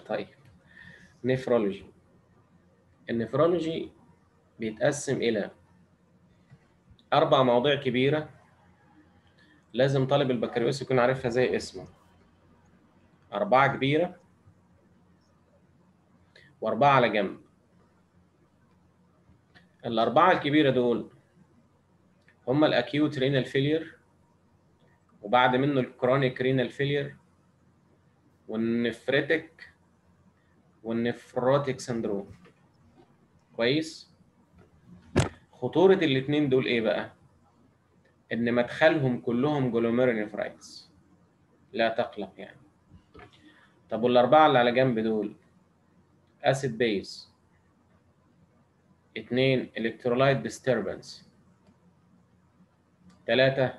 طيب نفرولوجي النفرولوجي بيتقسم إلى أربع مواضيع كبيرة لازم طالب البكالوريوس يكون عارفها زي اسمه أربعة كبيرة وأربعة على جنب الأربعة الكبيرة دول هما الأكيوت رينال فيلير وبعد منه الكرونيك رينال فيلير والنفريتك والنفروتيك سندروم كويس خطورة الاتنين دول ايه بقى ان مدخلهم كلهم جلوميرونيفرايتس لا تقلق يعني طب والاربعة اللي على جنب دول اسيد بيز اتنين الكترولايت ديستربنس تلاتة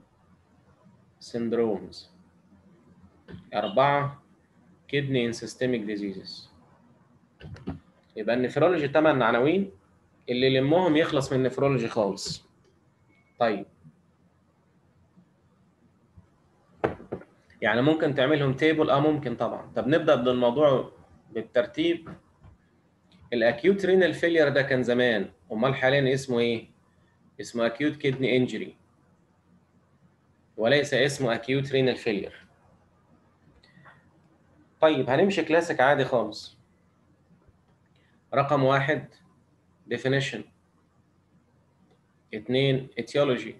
سندرومز أربعة كدني ان سيستميك ديزيزز يبقى النفرولوجي تمن عناوين اللي يلمهم يخلص من النفرولوجي خالص طيب يعني ممكن تعملهم تيبل اه ممكن طبعا طب نبدا بالموضوع بالترتيب الاكيوت رينال فيلير ده كان زمان امال حاليا اسمه ايه اسمه اكيوت كدني انجري وليس اسمه اكيوت رينال فيلير طيب هنمشي كلاسيك عادي خالص رقم واحد definition اتنين etiology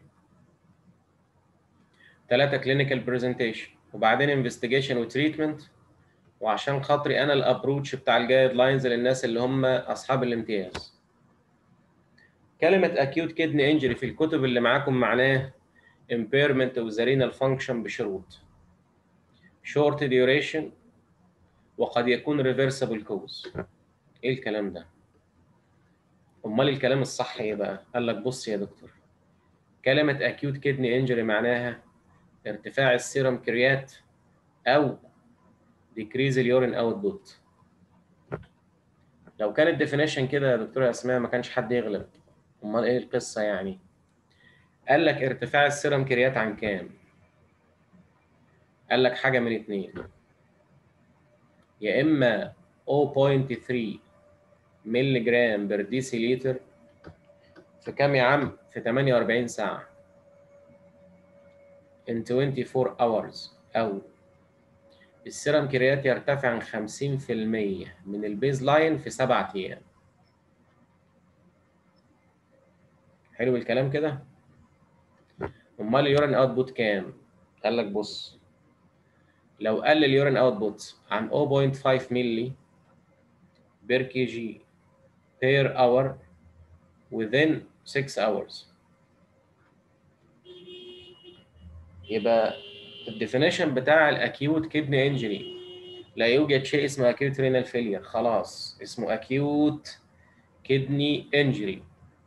تلاتة clinical presentation وبعدين investigation وتريتمنت وعشان خاطري انا الابروتش بتاع الجايد لاينز للناس اللي هم اصحاب الامتياز كلمة acute kidney injury في الكتب اللي معاكم معناه impairment of the renal function بشروط short duration وقد يكون reversible cause ايه الكلام ده امال الكلام الصح ايه بقى قال لك بص يا دكتور كلمه acute kidney injury معناها ارتفاع السيرم كريات او decrease اليورين اوتبوت لو كانت ديفينيشن كده يا دكتوره اسماء ما كانش حد يغلب امال ايه القصه يعني قال لك ارتفاع السيرم كريات عن كام قال لك حاجه من اتنين يا اما 0.3 مللي جرام بر ديسيليتر في كام يا عم؟ في 48 ساعة in 24 hours أو السيرم كريات يرتفع عن 50% من البيز لاين في سبعة أيام حلو الكلام كده؟ أمال اليورين أوتبوت كام؟ قال لك بص لو قل اليورين أوتبوت عن 0.5 مللي بير كي جي per hour within 6 hours يبقى الديفينيشن بتاع الاكيوت كدني انجري لا يوجد شيء اسمه اكيوت رينال فيلير خلاص اسمه اكيوت كدني انجري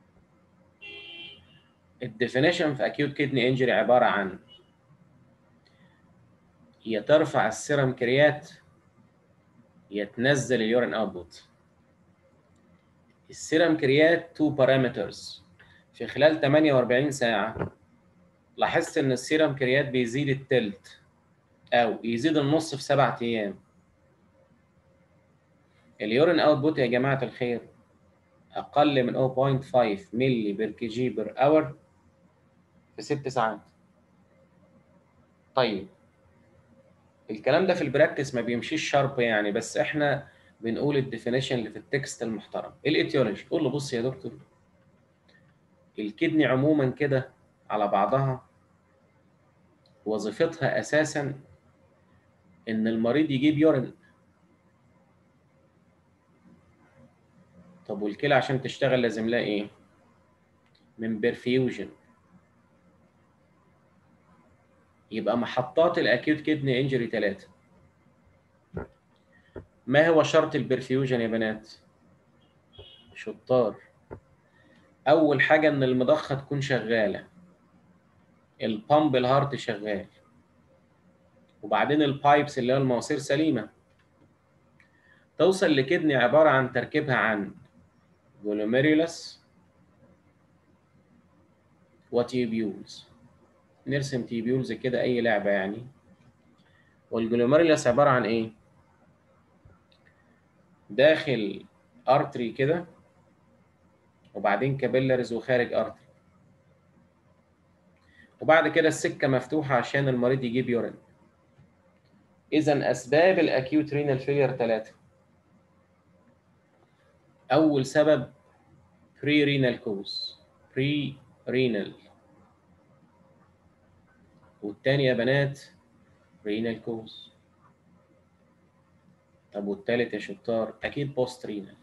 الديفينيشن في اكيوت كدني انجري عباره عن يا ترفع السيرم كريات يا تنزل اليورين اوتبوت السيرم كريات تو بارامترز في خلال 48 ساعة لاحظت إن السيرم كريات بيزيد التلت أو يزيد النص في سبعة أيام اليورين اوتبوت يا جماعة الخير أقل من 0.5 مللي بير كي جي بير أور في ست ساعات طيب الكلام ده في البراكتس ما بيمشيش شارب يعني بس احنا بنقول الديفينيشن اللي في التكست المحترم الايتيولوجي قول له بص يا دكتور الكدني عموما كده على بعضها وظيفتها اساسا ان المريض يجيب يورين طب والكلى عشان تشتغل لازم لها ايه من برفيوجن يبقى محطات الاكيوت كدني انجري ثلاثه ما هو شرط البرفيوجن يا بنات شطار اول حاجه ان المضخه تكون شغاله البامب الهارت شغال وبعدين البايبس اللي هي المواسير سليمه توصل لكدني عباره عن تركيبها عن جلوميريولس وتيبيولز نرسم تيبيولز كده اي لعبه يعني والجلوميريولس عباره عن ايه داخل ارتري كده وبعدين كابيلاريز وخارج ارتري وبعد كده السكه مفتوحه عشان المريض يجيب يورين اذا اسباب الاكيوت رينال فيلير ثلاثه اول سبب بري رينال كوز بري رينال والتاني يا بنات رينال كوز طب والتالت يا شطار اكيد بوست رينال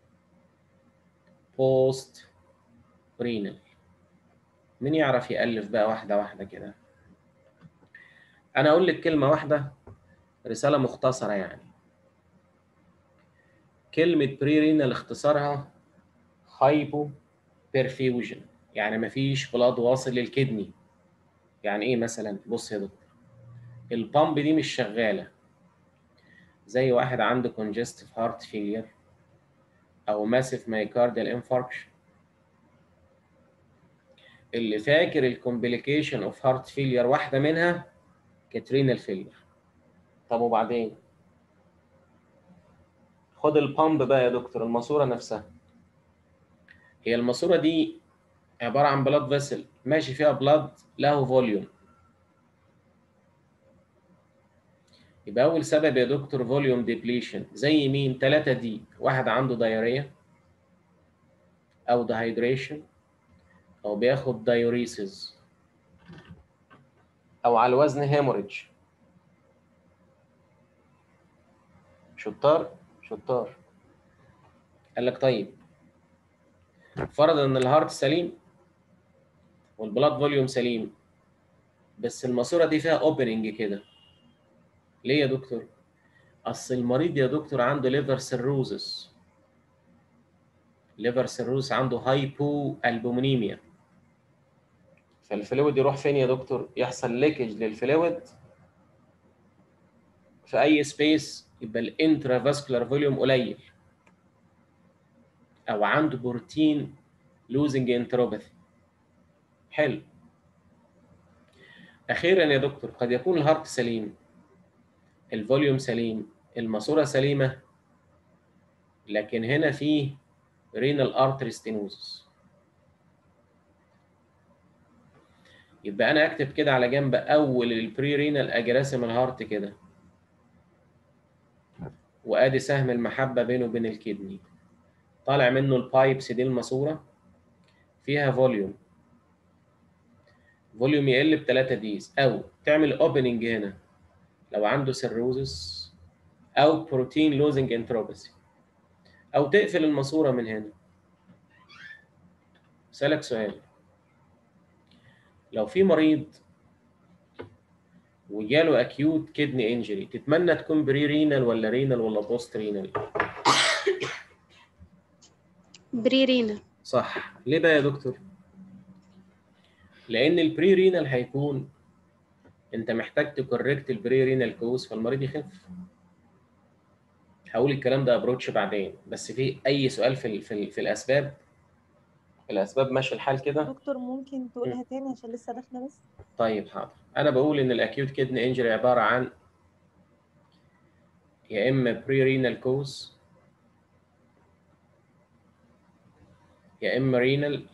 بوست رينال مين يعرف يألف بقى واحدة واحدة كده أنا أقول لك كلمة واحدة رسالة مختصرة يعني كلمة بري رينال اختصارها هايبو بيرفيوجن يعني مفيش بلاد واصل للكدني يعني ايه مثلا بص يا دكتور البامب دي مش شغاله زي واحد عنده congestive heart failure او massive myocardial infarction اللي فاكر الكومبليكيشن اوف هارت فيلير واحده منها كاترينال فيلير طب وبعدين خد البامب بقى يا دكتور الماسوره نفسها هي الماسوره دي عباره عن بلاد فيسل ماشي فيها بلاد له فوليوم يبقى اول سبب يا دكتور فوليوم ديبليشن زي مين 3 دي واحد عنده دايريه او دهيدريشن او بياخد دايوريسيس او على الوزن هيموريدج شطار شطار قال لك طيب فرض ان الهارت سليم والبلاد فوليوم سليم بس الماسوره دي فيها اوبننج كده ليه يا دكتور اصل المريض يا دكتور عنده ليفر سيروزس ليفر سيروز عنده هايبو البومينيميا فالفلويد يروح فين يا دكتور يحصل ليكج للفلويد في اي سبيس يبقى الانترافاسكولار فوليوم قليل او عنده بروتين لوزنج انتروباثي حلو اخيرا يا دكتور قد يكون الهارت سليم الفوليوم سليم الماسوره سليمه لكن هنا في رينال ارتري ستينوزس يبقى انا اكتب كده على جنب اول البري رينال اجراسم الهارت كده وادي سهم المحبه بينه وبين الكدني طالع منه البايبس دي الماسوره فيها فوليوم فوليوم يقل ب 3 ديز او تعمل اوبننج هنا لو عنده سيروزس او بروتين لوزنج انتروباسي او تقفل الماسوره من هنا اسالك سؤال لو في مريض وجاله اكيوت كدني انجري تتمنى تكون بري رينال ولا رينال ولا بوست رينال بري رينا صح ليه بقى يا دكتور لان البري رينال هيكون انت محتاج تكوركت البري رينال كوز فالمريض يخف هقول الكلام ده ابروتش بعدين بس في اي سؤال في ال في, ال في الاسباب الاسباب ماشي الحال كده دكتور ممكن تقولها تاني عشان لسه داخله بس طيب حاضر انا بقول ان الاكيوت كدني انجري عباره عن يا اما بري رينال كوز يا اما رينال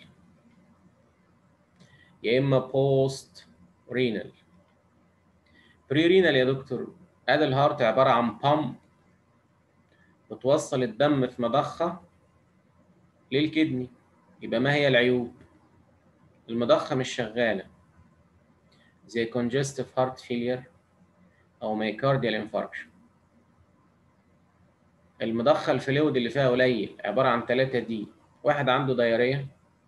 يا اما بوست رينال بري رينال يا دكتور ادي الهارت عباره عن بامب بتوصل الدم في مضخه للكدني يبقى ما هي العيوب المضخه مش شغاله زي congestive heart failure او myocardial infarction المضخه الفلويد اللي فيها قليل عباره عن 3 دي واحد عنده دايريه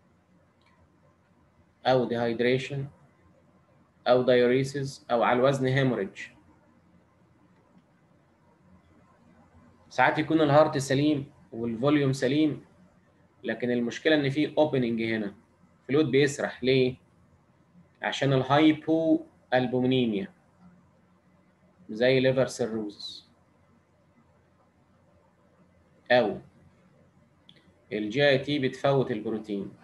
او dehydration او diuresis او على الوزن hemorrhage ساعات يكون الهارت سليم والفوليوم سليم لكن المشكله ان في اوبننج هنا فلويد بيسرح ليه عشان الهايبو البومينيميا زي ليفر سيروزس او الجي اي تي بتفوت البروتين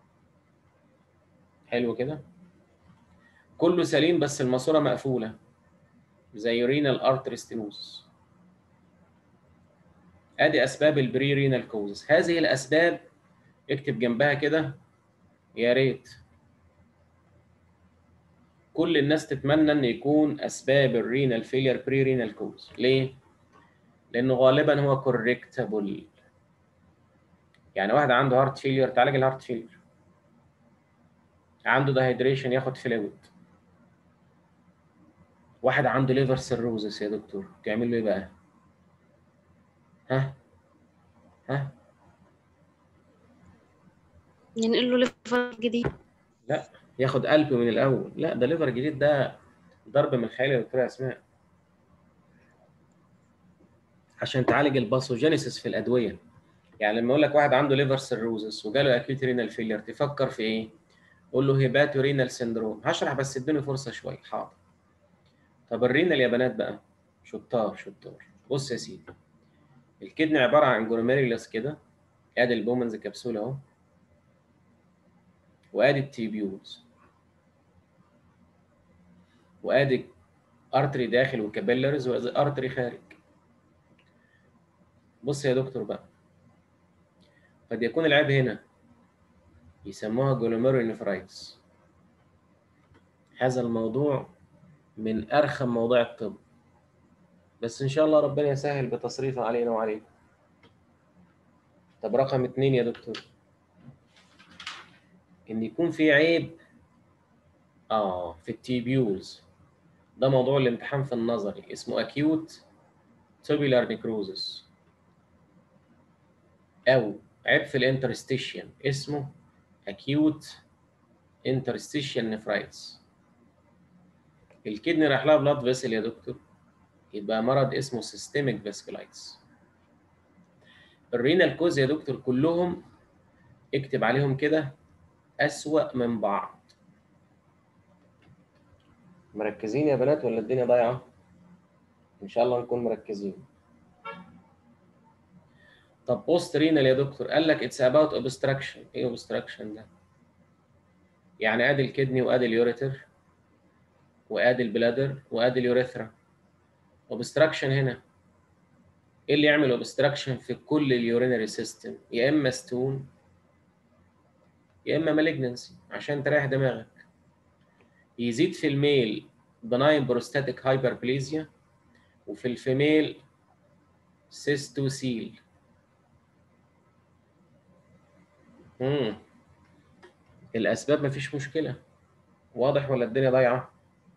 حلو كده كله سليم بس الماسوره مقفوله زي رينال ارتري ستينوز ادي اسباب البري رينال كوزز هذه الاسباب اكتب جنبها كده يا ريت كل الناس تتمنى ان يكون اسباب الرينال فيلير بري رينال كوز ليه لانه غالبا هو كوركتابل يعني واحد عنده هارت فيلير تعالج الهارت فيلير عنده دهيدريشن ياخد فلويد واحد عنده ليفر سيروزس يا دكتور تعمل له ايه بقى ها ها ينقل له ليفر جديد لا ياخد قلب من الاول لا ده ليفر جديد ده ضرب من الخيال يا دكتوره اسماء عشان تعالج الباثوجينيسيس في الادويه يعني لما اقول لك واحد عنده ليفر سيروزس وجاله اكيوت رينال فيلير تفكر في ايه قول له هيباتو رينال سيندروم هشرح بس اديني فرصه شويه حاضر طب الرينال يا بنات بقى شطار شطار بص يا سيدي الكدني عباره عن جلوميريلاس كده ادي البومنز كبسوله اهو وادي التيبيولز وادي ارتري داخل وكابيلرز وادي ارتري خارج بص يا دكتور بقى قد يكون العيب هنا يسموها جلوميرونيفرايتس هذا الموضوع من ارخم مواضيع الطب بس ان شاء الله ربنا يسهل بتصريفه علينا وعليكم طب رقم اتنين يا دكتور ان يكون في عيب اه في التيبيولز ده موضوع الامتحان في النظري اسمه اكيوت tubular necrosis او عيب في الانترستيشن اسمه acute interstitial nephritis الكدني راح لها بلاد فيسل يا دكتور يبقى مرض اسمه systemic vasculitis الرينال كوز يا دكتور كلهم اكتب عليهم كده أسوأ من بعض مركزين يا بنات ولا الدنيا ضايعة؟ إن شاء الله نكون مركزين طب بوست رينال يا دكتور قال لك اتس اباوت اوبستراكشن ايه اوبستراكشن ده؟ يعني ادي الكدني وادي اليوريتر وادي البلادر وادي اليوريثرا اوبستراكشن هنا ايه اللي يعمل اوبستراكشن في كل اليورينري سيستم يا اما ستون يا اما مالجنسي عشان تريح دماغك يزيد في الميل بناين بروستاتيك هايبربليزيا وفي الفيميل سيستوسيل امم الاسباب مفيش مشكله واضح ولا الدنيا ضايعه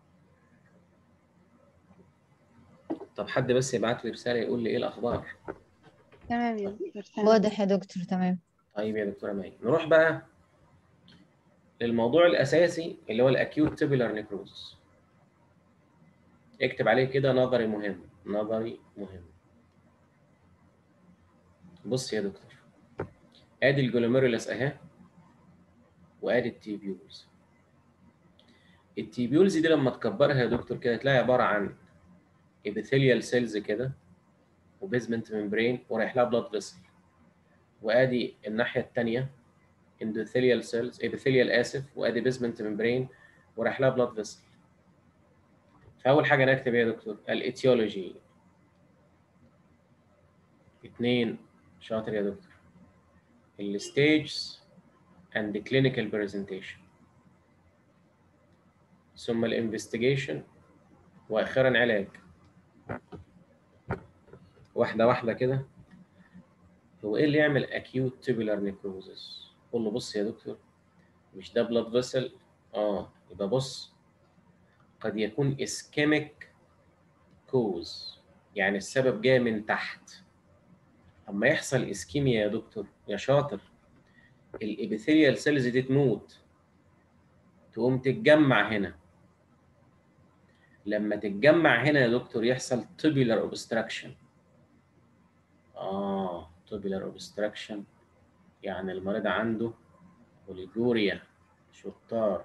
طب حد بس يبعت لي رساله يقول لي ايه الاخبار تمام يا دكتور تمام. واضح يا دكتور تمام طيب يا دكتوره مي نروح بقى للموضوع الاساسي اللي هو الاكيوت تيبولار نيكروزس اكتب عليه كده نظري مهم نظري مهم بص يا دكتور ادي الجلوميرولس اهي وادي التيبيولز التيبيولز دي لما تكبرها يا دكتور كده تلاقي عباره عن ابيثيليال سيلز كده وبيزمنت ممبرين ورايح لها بلاد فيسل وادي الناحيه الثانيه اندوثيليال سيلز ابيثيليال اسف وادي بيزمنت ممبرين ورايح لها بلاد فيسل فاول حاجه نكتب ايه يا دكتور الايتيولوجي اثنين شاطر يا دكتور الستيجز and the clinical presentation ثم الانفستيجيشن واخيرا علاج واحده واحده كده هو ايه اللي يعمل acute tubular necrosis قول له بص يا دكتور مش ده blood vessel اه يبقى بص قد يكون ischemic cause يعني السبب جاي من تحت اما يحصل اسكيميا يا دكتور يا شاطر الابيثيليال سيلز دي تموت تقوم تتجمع هنا لما تتجمع هنا يا دكتور يحصل tubular obstruction اه tubular obstruction يعني المريض عنده اوليجوريا شطار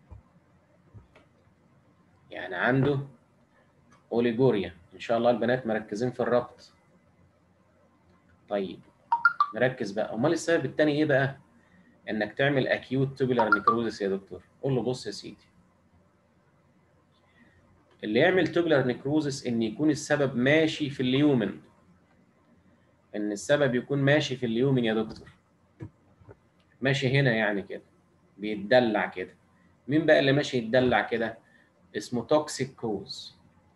يعني عنده اوليجوريا ان شاء الله البنات مركزين في الربط طيب نركز بقى امال السبب الثاني ايه بقى انك تعمل اكيوت توبولار نيكروزس يا دكتور قول له بص يا سيدي اللي يعمل توبولار نيكروزس ان يكون السبب ماشي في اليومن ان السبب يكون ماشي في اليومن يا دكتور ماشي هنا يعني كده بيتدلع كده مين بقى اللي ماشي يتدلع كده اسمه توكسيك كوز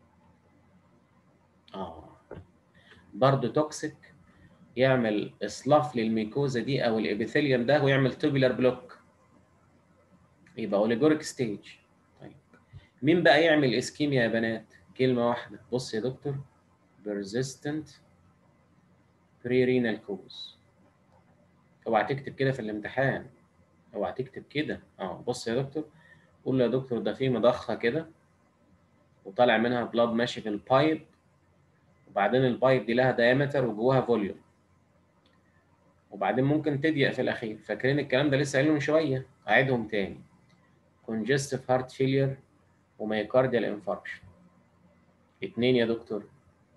اه برضه توكسيك يعمل اصلاف للميكوزا دي او الابيثيليوم ده ويعمل توبولار بلوك يبقى اوليجوريك ستيج طيب مين بقى يعمل اسكيميا يا بنات كلمه واحده بص يا دكتور persistent pre-renal cause اوعى تكتب كده في الامتحان اوعى تكتب كده اه بص يا دكتور قول له يا دكتور ده في مضخه كده وطالع منها بلاد ماشي في البايب وبعدين البايب دي لها دايمتر وجواها فوليوم وبعدين ممكن تضيق في الاخير فاكرين الكلام ده لسه قايله من شويه اعيدهم تاني congestive heart failure وميوكارديال انفاركشن اتنين يا دكتور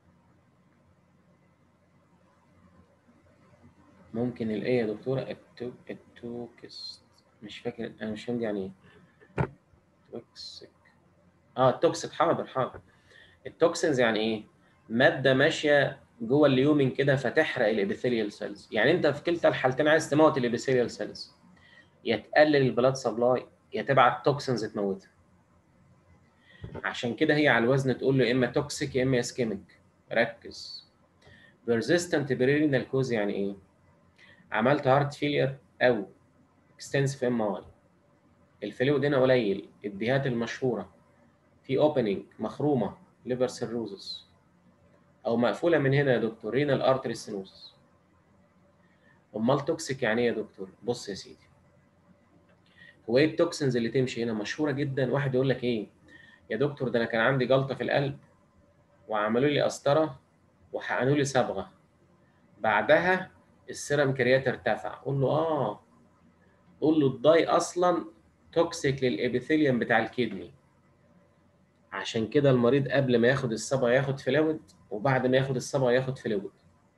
ممكن الايه يا دكتوره التو التوكس مش فاكر انا مش فاهم دي يعني ايه توكسيك اه التوكسيك حاضر حاضر التوكسينز يعني ايه ماده ماشيه جوه اليومن كده فتحرق الابيثيليال سيلز يعني انت في كلتا الحالتين عايز تموت الابيثيليال سيلز يا تقلل البلاد سبلاي يا تبعت توكسينز تموتها عشان كده هي على الوزن تقول له يا اما توكسيك يا اما اسكيميك ركز persistent renal cause يعني ايه عملت هارت فيلير او اكستنسيف ام اي الفلويد هنا قليل الدهات المشهوره في اوبننج مخرومه ليفر سيروزس او مقفوله من هنا يا دكتور رينال ارتري ستينوزس امال توكسيك يعني ايه يا دكتور بص يا سيدي هو ايه التوكسينز اللي تمشي هنا مشهوره جدا واحد يقول لك ايه يا دكتور ده انا كان عندي جلطه في القلب وعملوا لي قسطره وحقنوا لي صبغه بعدها السيرم كريات ارتفع قول له اه قول له الضاي اصلا توكسيك للابيثيليوم بتاع الكدني عشان كده المريض قبل ما ياخد الصبغه ياخد فلويد وبعد ما ياخد الصبغه ياخد فلويد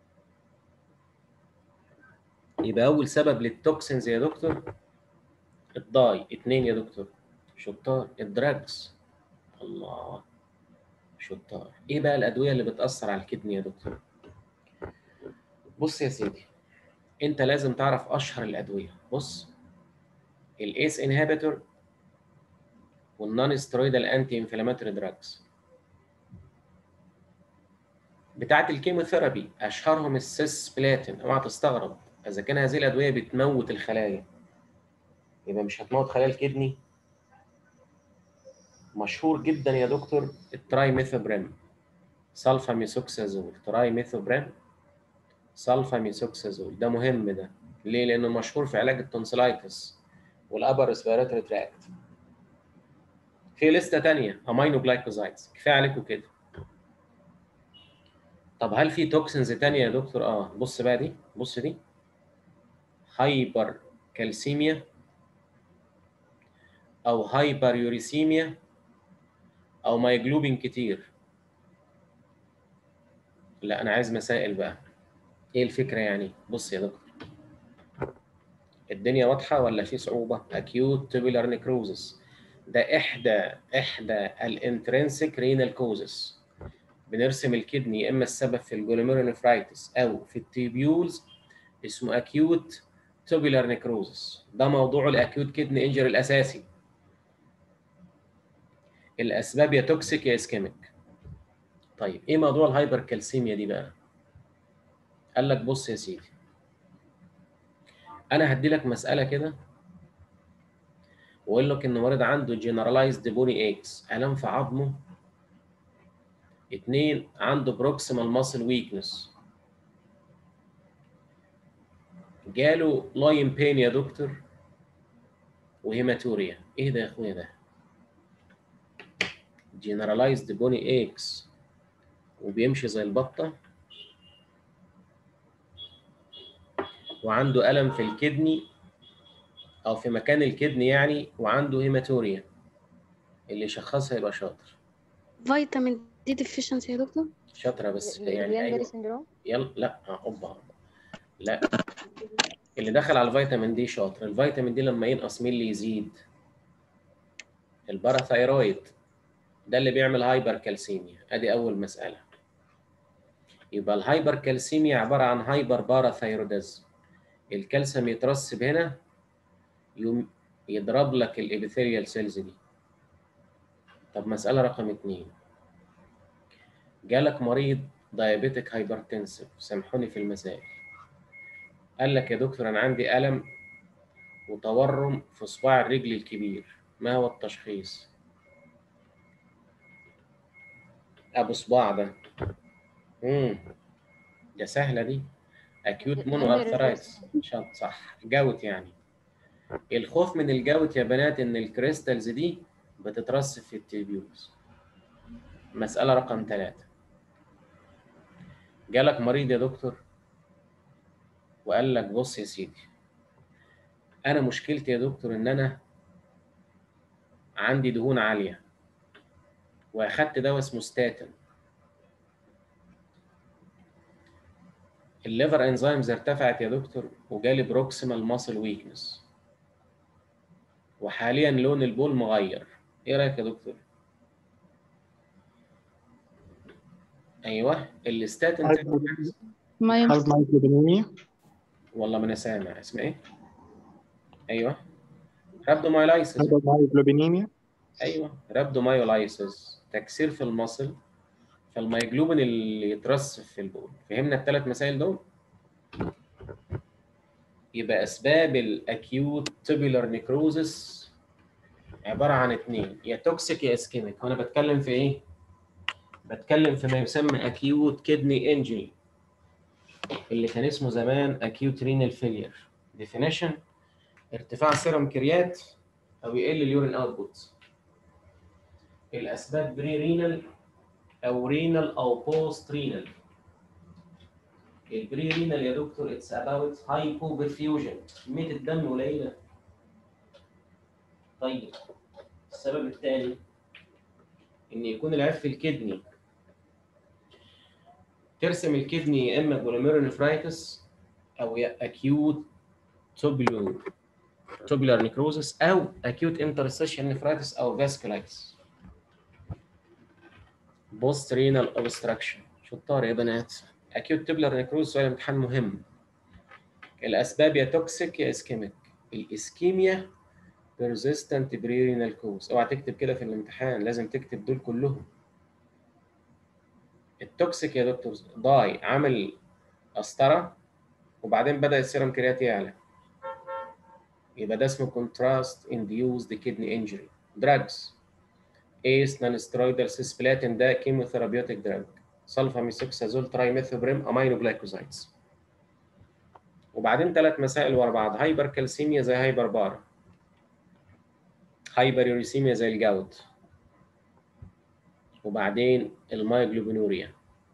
يبقى اول سبب للتوكسينز يا دكتور الضاي اتنين يا دكتور شطار الدراجز الله شطار ايه بقى الادويه اللي بتاثر على الكدني يا دكتور بص يا سيدي انت لازم تعرف اشهر الادويه بص الايس انهبيتور والنون سترويدال انتي انفلاماتوري دراجز بتاعه الكيموثيرابي اشهرهم السيس بلاتين اوعى تستغرب اذا كان هذه الادويه بتموت الخلايا يبقى مش هتموت خلايا الكدني مشهور جدا يا دكتور التراي ميثوبريم سلفا ميثوكسازول تراي ميثوبريم سلفا ميثوكسازول ده مهم ده ليه لانه مشهور في علاج التونسلايتس والابر ريسبيراتوري تراكت في لسته ثانيه امينو جلايكوزايدز كفايه عليكم كده طب هل في توكسينز ثانيه يا دكتور اه بص بقى دي بص دي هايبر كالسيميا او هايبر يوريسيميا او مايجلوبين كتير لا انا عايز مسائل بقى ايه الفكره يعني بص يا دكتور الدنيا واضحه ولا في صعوبه اكيوت تubulار نيكروزس ده احدى احدى الانترنسيك رينال كوزس بنرسم الكدني يا اما السبب في الجلوميرونيفرايتس او في التيبيولز اسمه اكيوت تubulار نيكروزس ده موضوع الاكيوت كدني انجر الاساسي الاسباب يا توكسيك يا اسكيميك طيب ايه موضوع الهايبر كالسيميا دي بقى قال لك بص يا سيدي انا هدي لك مساله كده واقول لك ان مريض عنده جنرالايزد بوني ايكس الام في عظمه اتنين عنده بروكسيمال ماسل ويكنس جاله لاين بين يا دكتور وهيماتوريا ايه ده يا اخويا ده جنرالايزد بوني ايكس وبيمشي زي البطه وعنده ألم في الكدني أو في مكان الكدني يعني وعنده هيماتوريا اللي يشخصها يبقى شاطر فيتامين دي ديفيشنسي يا دكتور شاطرة بس يعني الجليان أيوه سندروم يلا لا اوبا لا اللي دخل على الفيتامين دي شاطر الفيتامين دي لما ينقص مين اللي يزيد الباراثايرويد ده اللي بيعمل هايبر كالسيميا ادي اول مسألة يبقى الهايبر كالسيميا عباره عن هايبر باراثايروديزم الكالسيوم يترسب هنا يقوم يضرب لك الابيثيريال سيلز دي طب مساله رقم اتنين جالك مريض دايابيتك هايبرتنسيف سامحوني في المسائل قال لك يا دكتور انا عندي الم وتورم في صباع الرجل الكبير ما هو التشخيص ابو صباع ده امم ده سهله دي اكيوت مونو ارثرايتس شط صح جوت يعني الخوف من الجوت يا بنات ان الكريستالز دي بتترسب في التيبيوز مساله رقم ثلاثة جالك مريض يا دكتور وقال لك بص يا سيدي انا مشكلتي يا دكتور ان انا عندي دهون عاليه واخدت دواء اسمه ستاتين الليفر انزيمز ارتفعت يا دكتور وجالي بروكسيمال ماسل ويكنس وحاليا لون البول مغير ايه رايك يا دكتور ايوه الستاتين ما يمشي هايبرليبينيميا والله ما انا سامع اسمه ايه ايوه رابدومايلايسيس هايبرليبينيميا ايوه رابدومايولايسيس تكسير في المصل فالميجلوبين اللي يترسب في البول فهمنا الثلاث مسائل دول يبقى اسباب الاكيوت تبيلر نيكروزس عباره عن اثنين يا توكسيك يا اسكيميك وانا بتكلم في ايه بتكلم في ما يسمى اكيوت كدني انجري اللي كان اسمه زمان اكيوت رينال فيلير ديفينيشن ارتفاع سيرم كريات او يقل اليورين اوتبوت الاسباب بري رينال او رينال او بوست رينال البري رينال يا دكتور اتس اباوت هايبو برفيوجن كميه الدم قليله طيب السبب الثاني ان يكون العيب في الكدني ترسم الكدني يا اما جلوميرونيفرايتس او يا اكيوت توبولو توبولار نيكروزس او اكيوت انترستيشن نيفرايتس او فاسكولايتس بوست رينال اوبستراكشن شطار يا بنات اكيوت توبولار نيكروز سؤال امتحان مهم الاسباب يا توكسيك يا اسكيميك الاسكيميا بيرزيستنت بريرينال كوز اوعى تكتب كده في الامتحان لازم تكتب دول كلهم التوكسيك يا دكتور ضاي عمل قسطره وبعدين بدا السيرم كريات يعلى يبقى ده اسمه كونتراست انديوزد كدني انجري دراجز ايس نون سترويدال سيسبلاتين ده كيموثيرابيوتيك دراج سلفا ميثوكسازول ترايميثوبريم امينو جلايكوزايدز وبعدين ثلاث مسائل ورا بعض هايبر كالسيميا زي هايبر بار هايبر يوريسيميا زي الجاوت وبعدين المايجلوبينوريا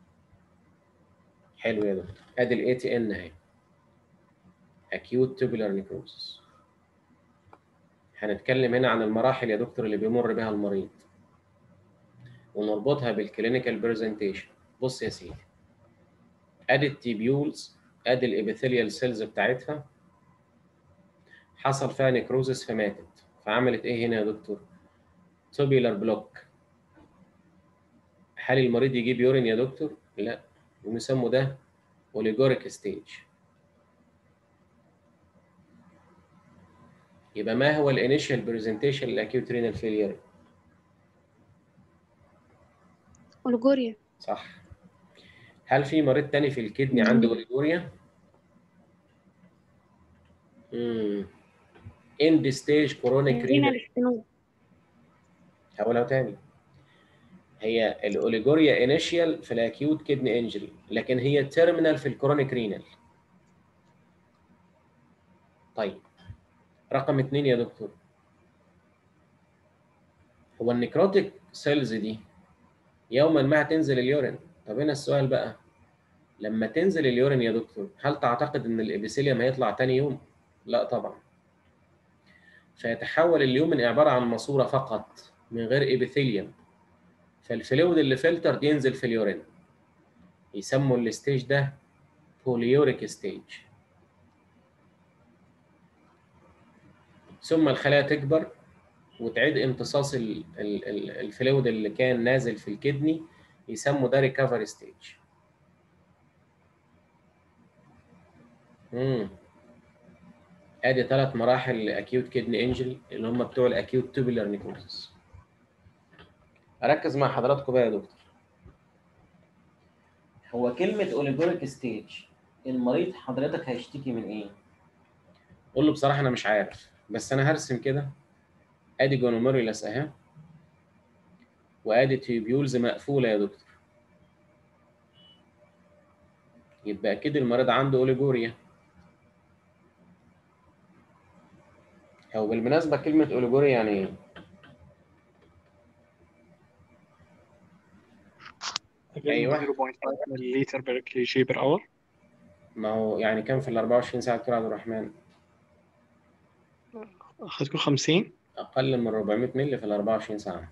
حلو يا دكتور ادي الاي تي ان اهي اكيوت توبولار نيكروزس هنتكلم هنا عن المراحل يا دكتور اللي بيمر بها المريض ونربطها بالكلينيكال برزنتيشن بص يا سيدي ادي التيبيولز ادي الابيثيليال سيلز بتاعتها حصل فيها نيكروزس فماتت فعملت ايه هنا يا دكتور توبيلر بلوك هل المريض يجيب يورين يا دكتور لا يسموا ده اوليجوريك ستيج يبقى ما هو الانيشال برزنتيشن للاكيوت رينال فيلير أولجوريا صح هل في مريض تاني في الكدني عنده اوليجوريا امم اند ستيج كورونيك رينال رينال ستينوز هقولها تاني هي الاوليجوريا انيشيال في الاكيوت كدني انجري لكن هي تيرمينال في الكرونيك رينال طيب رقم اتنين يا دكتور هو النيكروتيك سيلز دي يوما ما هتنزل اليورين طب هنا السؤال بقى لما تنزل اليورين يا دكتور هل تعتقد ان الابيثيليوم هيطلع تاني يوم لا طبعا فيتحول اليومن عباره عن ماسوره فقط من غير ابيثيليوم فالفلويد اللي فلتر ينزل في اليورين يسموا الستيج ده بوليوريك ستيج ثم الخلايا تكبر وتعيد امتصاص ال- ال- ال- الفلويد اللي كان نازل في الكدني يسموا ده ريكفري ستيج امم ادي ثلاث مراحل لاكيوت كيدني انجري اللي هم بتوع الاكيوت توبولار نيكروزس اركز مع حضراتكم بقى يا دكتور هو كلمه اوليجوريك ستيج المريض حضرتك هيشتكي من ايه قول له بصراحه انا مش عارف بس انا هرسم كده ادي جونوميريلاس اهي وادي تيوبيولز مقفوله يا دكتور يبقى اكيد المريض عنده اوليجوريا هو بالمناسبه كلمه اوليجوريا يعني ايه أيوة. 0.5 ملليلتر بر كي جي بر اور ما هو يعني كام في ال 24 ساعه دكتور عبد الرحمن هتكون 50 اقل من 400 مللي في ال 24 ساعه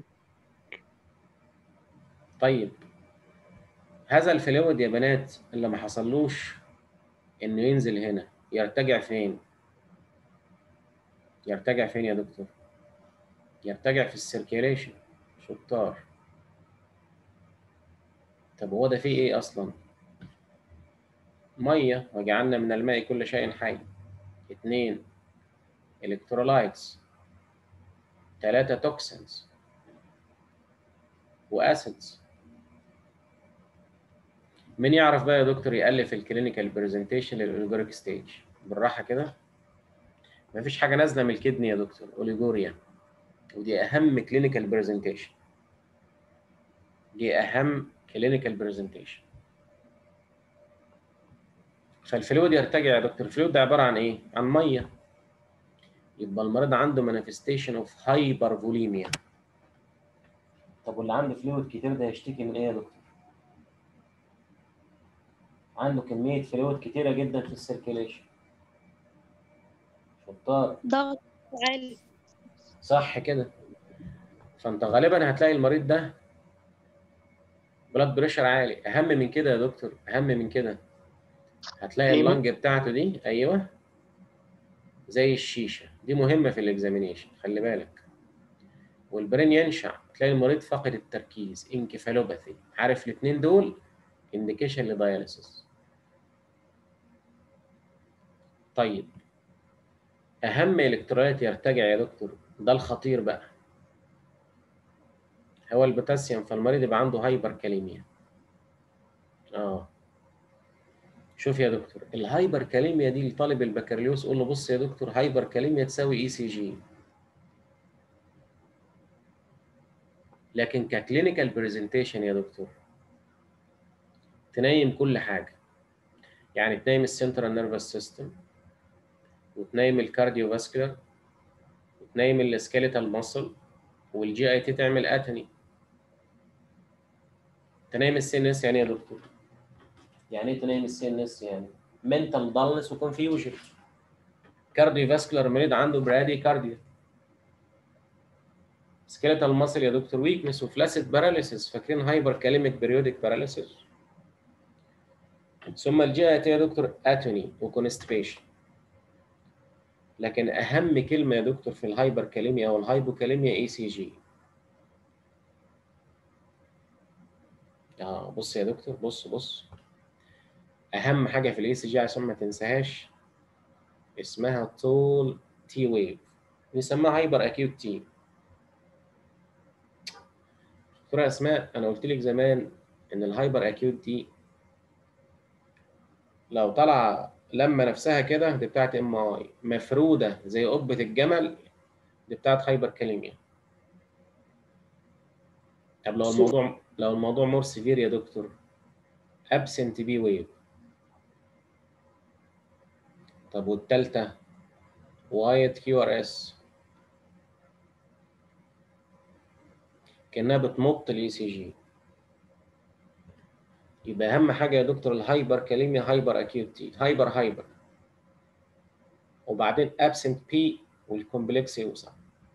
طيب هذا الفلويد يا بنات اللي ما حصلوش انه ينزل هنا يرتجع فين يرتجع فين يا دكتور يرتجع في السيركيليشن شطار طب هو ده فيه ايه اصلا ميه وجعلنا من الماء كل شيء حي اتنين الكترولايتس ثلاثة توكسينز واسيدز مين يعرف بقى يا دكتور يألف الكلينيكال برزنتيشن للأوليجوريك ستيج بالراحة كده مفيش حاجة نازلة من الكدني يا دكتور أوليجوريا ودي أهم كلينيكال برزنتيشن دي أهم كلينيكال برزنتيشن فالفلويد يرتجع يا دكتور الفلويد ده عبارة عن إيه؟ عن مية يبقى المريض عنده مانيفستيشن اوف هايبر فوليميا طب واللي عنده فلويد كتير ده يشتكي من ايه يا دكتور؟ عنده كمية فلويد كتيرة جدا في السيركيليشن شطار ضغط عالي صح كده فانت غالبا هتلاقي المريض ده بلاد بريشر عالي اهم من كده يا دكتور اهم من كده هتلاقي أيوة. اللنج بتاعته دي ايوه زي الشيشه دي مهمه في الاكزامينيشن خلي بالك والبرين ينشع تلاقي المريض فاقد التركيز انكفالوباثي عارف الاثنين دول انديكيشن لداياليسيس طيب اهم الكترولايت يرتجع يا دكتور ده الخطير بقى هو البوتاسيوم فالمريض يبقى عنده هايبر كاليميا اه شوف يا دكتور الهايبر كاليميا دي لطالب البكالوريوس قول له بص يا دكتور هايبر كاليميا تساوي اي سي جي لكن ككلينيكال برزنتيشن يا دكتور تنيم كل حاجه يعني تنيم السنترال نيرفس سيستم وتنيم الكارديو فاسكولار وتنيم السكيليتال ماسل والجي اي تي تعمل اتني تنيم السي ان اس يعني ايه يا دكتور يعني ايه تنيم السي ان اس يعني منتال دالنس وكونفيوجن كارديو فاسكولار مريض عنده برادي كارديا سكيليتال ماسل يا دكتور ويكنس وفلاسيد باراليسيس فاكرين هايبر كاليميك بريودك باراليسيس ثم الجي اي تي يا دكتور اتوني وكونستيبيشن لكن اهم كلمه يا دكتور في الهايبر كاليميا او الهايبوكاليميا اي سي جي اه بص يا دكتور بص بص اهم حاجه في الاي سي جي عشان ما تنساهاش اسمها طول تي ويف بنسميها هايبر اكيوت تي دكتوره اسماء انا قلت لك زمان ان الهايبر اكيوت دي لو طالعه لما نفسها كده دي بتاعت ام اي مفروده زي قبه الجمل دي بتاعت هايبر كاليميا طب لو الموضوع لو الموضوع مور سيفير يا دكتور ابسنت بي ويف طب والتالتة وايت كيو ار اس كانها بتمط الاي سي جي يبقى اهم حاجه يا دكتور الهايبر كاليميا هايبر اكيوتي هايبر هايبر وبعدين ابسنت بي والكومبلكس يوسع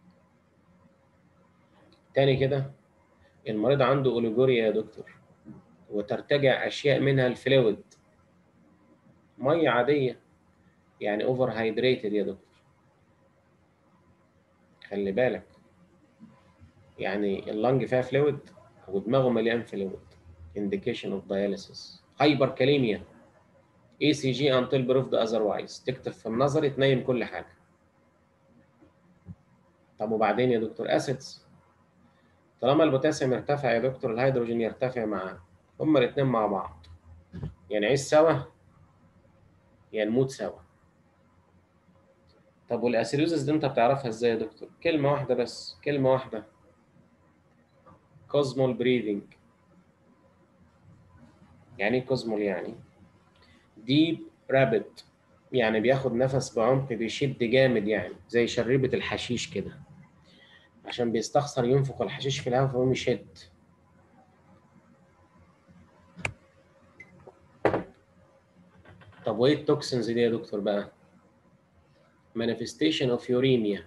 تاني كده المريض عنده اوليجوريا يا دكتور وترتجع اشياء منها الفلويد ميه عاديه يعني اوفر هايدريتد يا دكتور خلي بالك يعني اللنج فيها فلويد ودماغه مليان فلويد indication of dialysis hyperkalemia اي سي جي انتل بروفد اذروايز تكتب في النظري تنيم كل حاجه طب وبعدين يا دكتور اسيدز طالما البوتاسيوم يرتفع يا دكتور الهيدروجين يرتفع معاه هما الاثنين مع بعض يا نعيش سوا يا نموت سوا طب والاسيلوزس دي انت بتعرفها ازاي يا دكتور كلمه واحده بس كلمه واحده كوزمول بريذنج يعني ايه كوزمول يعني ديب رابid يعني بياخد نفس بعمق بيشد جامد يعني زي شريبة الحشيش كده عشان بيستخسر ينفخ الحشيش في الهواء فيقوم يشد طب وايه التوكسينز دي يا دكتور بقى؟ manifestation of uremia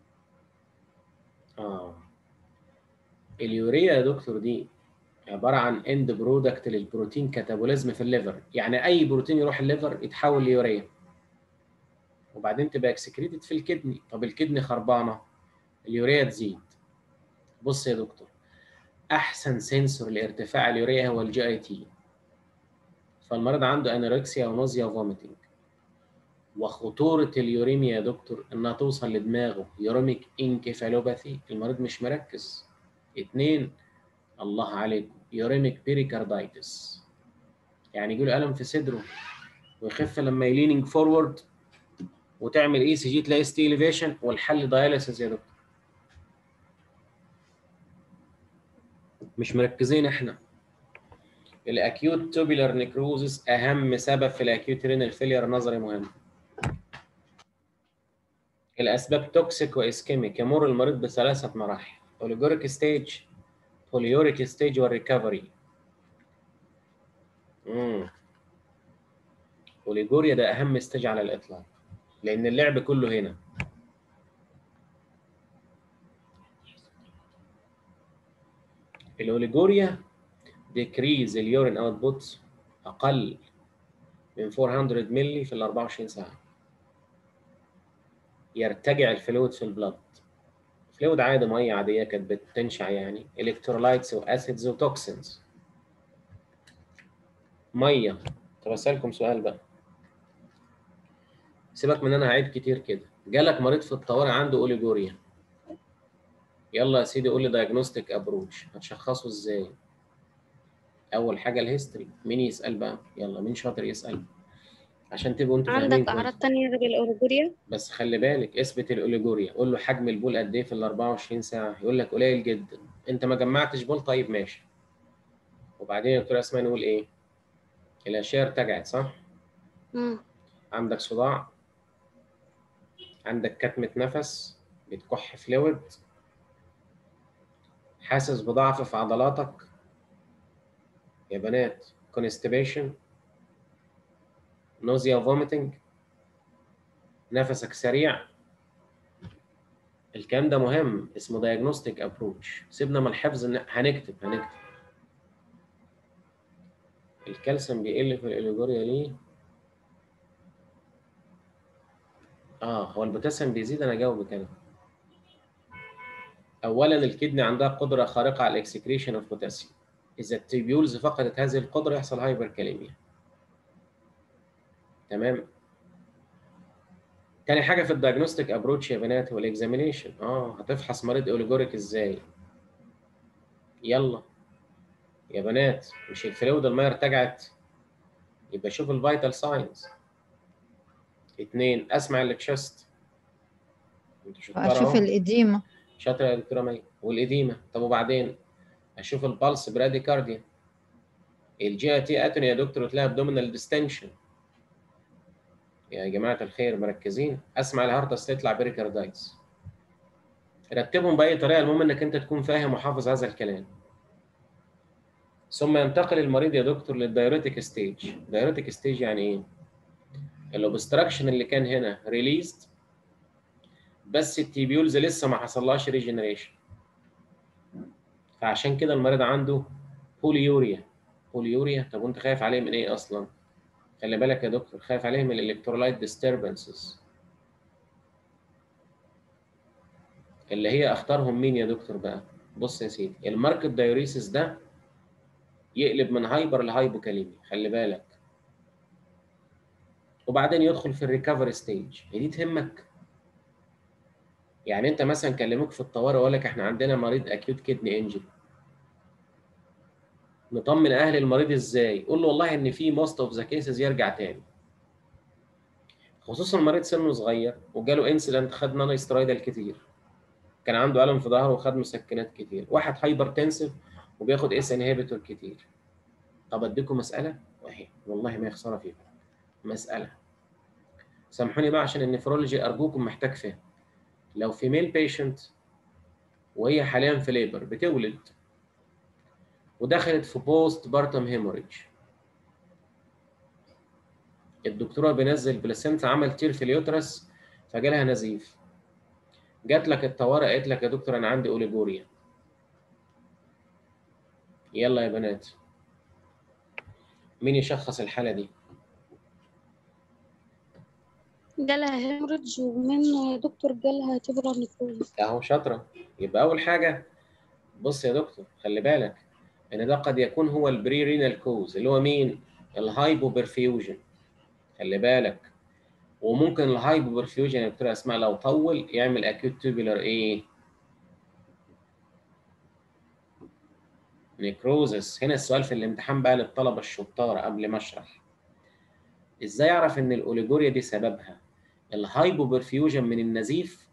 اه اليوريا يا دكتور دي عباره عن اند برودكت للبروتين كاتابوليزم في الليفر يعني اي بروتين يروح الليفر يتحول ليوريا وبعدين تبقى اكسكريتد في الكدني طب الكدني خربانه اليوريا تزيد بص يا دكتور احسن سنسور لارتفاع اليوريا هو الجي اي تي فالمريض عنده انوركسيا ونوزيا وفوميتنج وخطورة اليوريميا يا دكتور إنها توصل لدماغه يوريميك انكفالوباثي المريض مش مركز اتنين الله عليكم يوريميك بيريكاردايتس يعني يجيله ألم في صدره ويخف لما يليننج فورورد وتعمل اي سي جي تلاقي ستي اليفيشن والحل داياليسيس يا دكتور مش مركزين احنا الاكيوت توبيلر نيكروزس اهم سبب في الاكيوت رينال فيلير نظري مهم الاسباب توكسيك واسكيميك يمر المريض بثلاثه مراحل اوليجوريك ستيج بوليوريك ستيج والريكفري امم اوليجوريا ده اهم ستيج على الاطلاق لان اللعب كله هنا الاوليجوريا ديكريز اليورين اوتبوت اقل من 400 مللي في ال 24 ساعه يرتجع الفلويد في البلد فلويد عادي ميه عاديه كانت بتنشع يعني الكترولايتس واسيدز وتوكسينز ميه طب اسالكم سؤال بقى سيبك من انا هعيد كتير كده جالك مريض في الطوارئ عنده اوليجوريا يلا يا سيدي قول لي دايجنوستيك ابروش هتشخصه ازاي اول حاجه الهيستوري مين يسال بقى يلا مين شاطر يسال عشان تبقوا انتوا فاهمين عندك كويس. أعراض تانية غير الأورجوريا؟ بس خلي بالك اثبت الاوليجوريا قول له حجم البول قد ايه في ال 24 ساعه يقول لك قليل جدا انت ما جمعتش بول طيب ماشي وبعدين يا دكتور اسماء نقول ايه الاشعه ارتجعت صح مم. عندك صداع عندك كتمة نفس بتكح فلويد حاسس بضعف في عضلاتك يا بنات constipation nausea vomiting نفسك سريع الكلام ده مهم اسمه diagnostic approach سيبنا من الحفظ إن- هنكتب هنكتب الكالسيوم بيقل في الإليجوريا ليه؟ اه هو البوتاسيوم بيزيد انا جاوبك انا اولا الكدني عندها قدره خارقه على الاكسكريشن اوف بوتاسيوم اذا التيبيولز فقدت هذه القدره يحصل هايبركاليميا تمام تاني حاجه في الدايجنوستيك ابروتش يا بنات هو الاكزامينيشن اه هتفحص مريض اوليجوريك ازاي يلا يا بنات مش الفلويد الميه ارتجعت يبقى شوف الفيتال ساينز اتنين اسمع التشست انتوا شطار اشوف اهو الاديمه شاطره يا دكتوره مي والاديمه طب وبعدين اشوف البلس براديكارديا الجي تي اتوني يا دكتور تلاقي ابدومينال ديستنشن يا جماعه الخير مركزين اسمع الهارتس تطلع بريكاردايتس رتبهم باي طريقه المهم انك انت تكون فاهم وحافظ هذا الكلام ثم ينتقل المريض يا دكتور للدايوريتك ستيج دايوريتك ستيج يعني ايه الاوبستراكشن اللي كان هنا ريليزد بس التيبيولز لسه ما حصلهاش ريجنريشن فعشان كده المريض عنده بوليوريا بوليوريا طب وانت خايف عليه من ايه اصلا خلي بالك يا دكتور خايف عليه من الالكترولايت ديستربنسز اللي هي اختارهم مين يا دكتور بقى بص يا سيدي الماركت دايوريسيس ده يقلب من هايبر لهايبوكاليميا خلي بالك وبعدين يدخل في الريكفري ستيج هي دي تهمك يعني انت مثلا كلموك في الطوارئ وقال لك احنا عندنا مريض اكيوت كدني انجري نطمن اهل المريض ازاي قول له والله ان في موست اوف ذا كيسز يرجع تاني خصوصا مريض سنه صغير وجاله انسيدنت خد نون سترايدال كتير كان عنده الم في ظهره وخد مسكنات كتير واحد هايبر تنسف وبياخد اس انهبيتور كتير طب اديكم مساله واهي والله ما يخسر فيكم مساله سامحوني بقى عشان النفرولوجي ارجوكم محتاج فهم لو فيميل بيشنت وهي حاليا في ليبر بتولد ودخلت في بوست بارتم هيموريج الدكتوره بينزل بلاسنتا عمل تير في اليوترس فجالها نزيف جات لك الطوارئ قالت لك يا دكتور انا عندي اوليجوريا يلا يا بنات مين يشخص الحاله دي جالها هيموريدج ومن دكتور جالها تبرر نيكروز اهو شاطره يبقى اول حاجه بص يا دكتور خلي بالك ان ده قد يكون هو البري رينال كوز اللي هو مين الهايبو برفيوجن خلي بالك وممكن الهايبو برفيوجن يا دكتوره اسماء لو طول يعمل اكيوت توبولار ايه نيكروزس هنا السؤال في الامتحان بقى للطلبه الشطار قبل ما اشرح ازاي اعرف ان الاوليجوريا دي سببها الهايبو برفيوجن من النزيف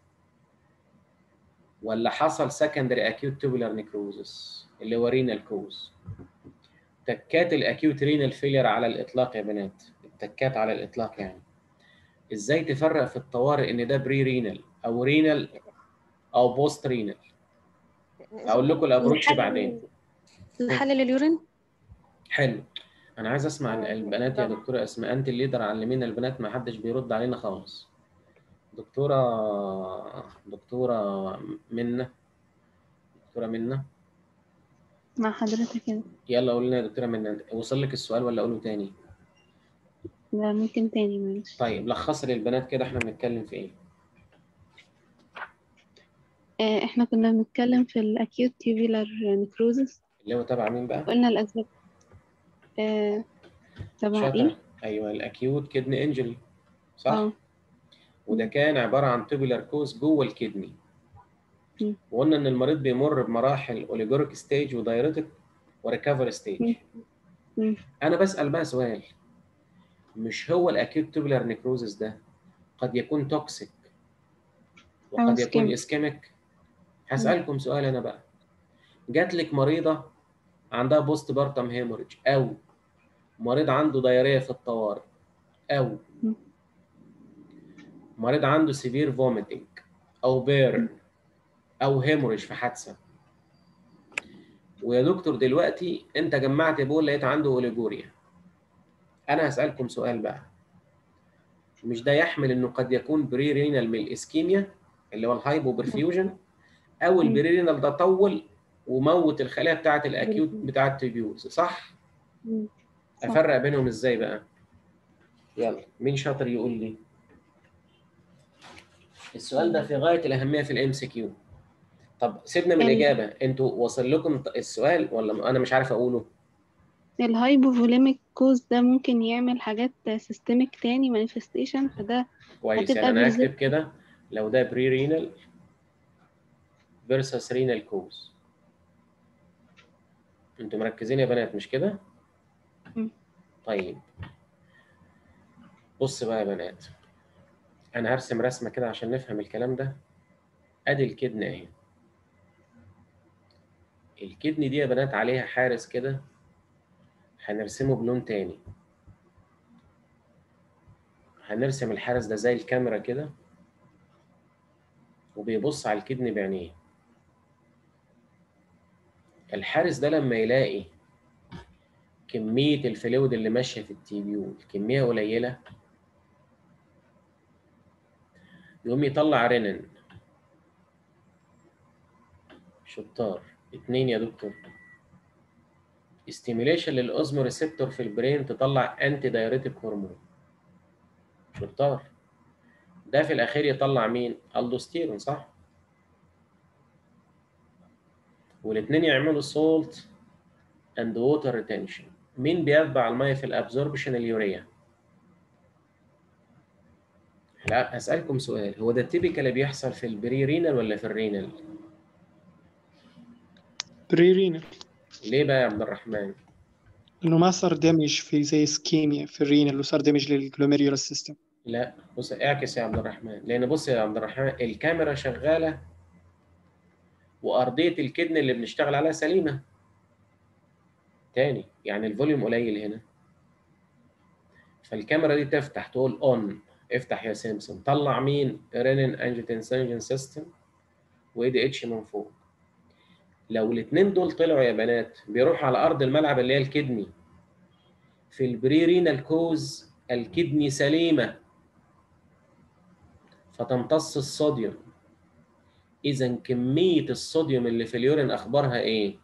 ولا حصل سكندري اكيوت توبولار نيكروزس اللي هو رينال كوز تكات الاكيوت رينال فيلير على الاطلاق يا بنات التكات على الاطلاق يعني ازاي تفرق في الطوارئ ان ده بري رينال او رينال او بوست رينال اقول لكم الابروتش بعدين نحلل اليورين حلو انا عايز اسمع البنات يا دكتوره اسماء انت الليدر علمينا البنات ما حدش بيرد علينا خالص دكتوره دكتوره منى دكتوره منى مع حضرتك كده يلا قول لنا يا دكتوره منى وصل لك السؤال ولا اقوله تاني لا ممكن تاني معلش طيب لخص للبنات كده احنا بنتكلم في ايه آه، احنا كنا بنتكلم في الاكيوت تيبيلر نيكروزس اللي هو تبع مين بقى قلنا الاسباب آه، تبع شاطر ايه ايوه الاكيوت كدني انجري صح اه وده كان عباره عن توبولار كوز جوه الكدني مم. وقلنا ان المريض بيمر بمراحل اوليجوريك ستيج ودايريتك وريكفري ستيج مم. مم. انا بسال بقى سؤال مش هو الاكيوت توبولار نيكروزس ده قد يكون توكسيك وقد أو يكون ischemic. اسكيميك هسالكم سؤال انا بقى جات لك مريضه عندها بوست بارتم هيموريج او مريض عنده دايريه في الطوارئ او مم. مريض عنده سيفير فوميتنج او بيرن او هيموريج في حادثه ويا دكتور دلوقتي انت جمعت بول لقيت عنده اوليجوريا انا هسالكم سؤال بقى مش ده يحمل انه قد يكون بري رينال من الاسكيميا اللي هو الهايبو برفيوجن او البري رينال ده طول وموت الخلايا بتاعه الاكيوت بتاعه التبيوز صح مم. صح. افرق بينهم ازاي بقى يلا مين شاطر يقول لي السؤال ده في غايه الاهميه في الام سي كيو طب سيبنا من ال- الاجابه انتوا وصل لكم السؤال ولا انا مش عارف اقوله الهايبوفوليميك كوز ده ممكن يعمل حاجات سيستميك تاني مانيفستيشن فده كويس هتبقى يعني انا بالظبط- هكتب كده لو ده بري رينال فيرسس رينال كوز انتوا مركزين يا بنات مش كده مم. طيب بص بقى يا بنات انا هرسم رسمه كده عشان نفهم الكلام ده ادي الكدن اهي الكدن دي يا بنات عليها حارس كده هنرسمه بلون تاني هنرسم الحارس ده زي الكاميرا كده وبيبص على الكدن بعينيه الحارس ده لما يلاقي كمية الفلويد اللي ماشية في التيبيول كمية قليلة يقوم يطلع رينين شطار اتنين يا دكتور استيميليشن للاوزمو ريسبتور في البرين تطلع انتي دايوريتيك هرمون شطار ده في الاخير يطلع مين الدوستيرون صح والاثنين يعملوا سولت اند ووتر ريتنشن مين بيتبع الميه في الابزوربشن اليوريا لا هسألكم سؤال هو ده التيبيكال بيحصل في البري رينال ولا في الرينال؟ بري رينال ليه بقى يا عبد الرحمن؟ انه ما صار دمج في زي سكيميا في الرينال وصار دمج للجلوميريولار سيستم لا بص اعكس يا عبد الرحمن لان بص يا عبد الرحمن الكاميرا شغاله وارضيه الكدن اللي بنشتغل عليها سليمه تاني يعني الفوليوم قليل هنا فالكاميرا دي تفتح تقول اون افتح يا سيمسون طلع مين رينين انجيوتنسينجن سيستم واي دي اتش من فوق لو الاثنين دول طلعوا يا بنات بيروحوا على ارض الملعب اللي هي الكدني في البري رينال كوز الكدني سليمه فتمتص الصوديوم اذا كميه الصوديوم اللي في اليورين اخبارها ايه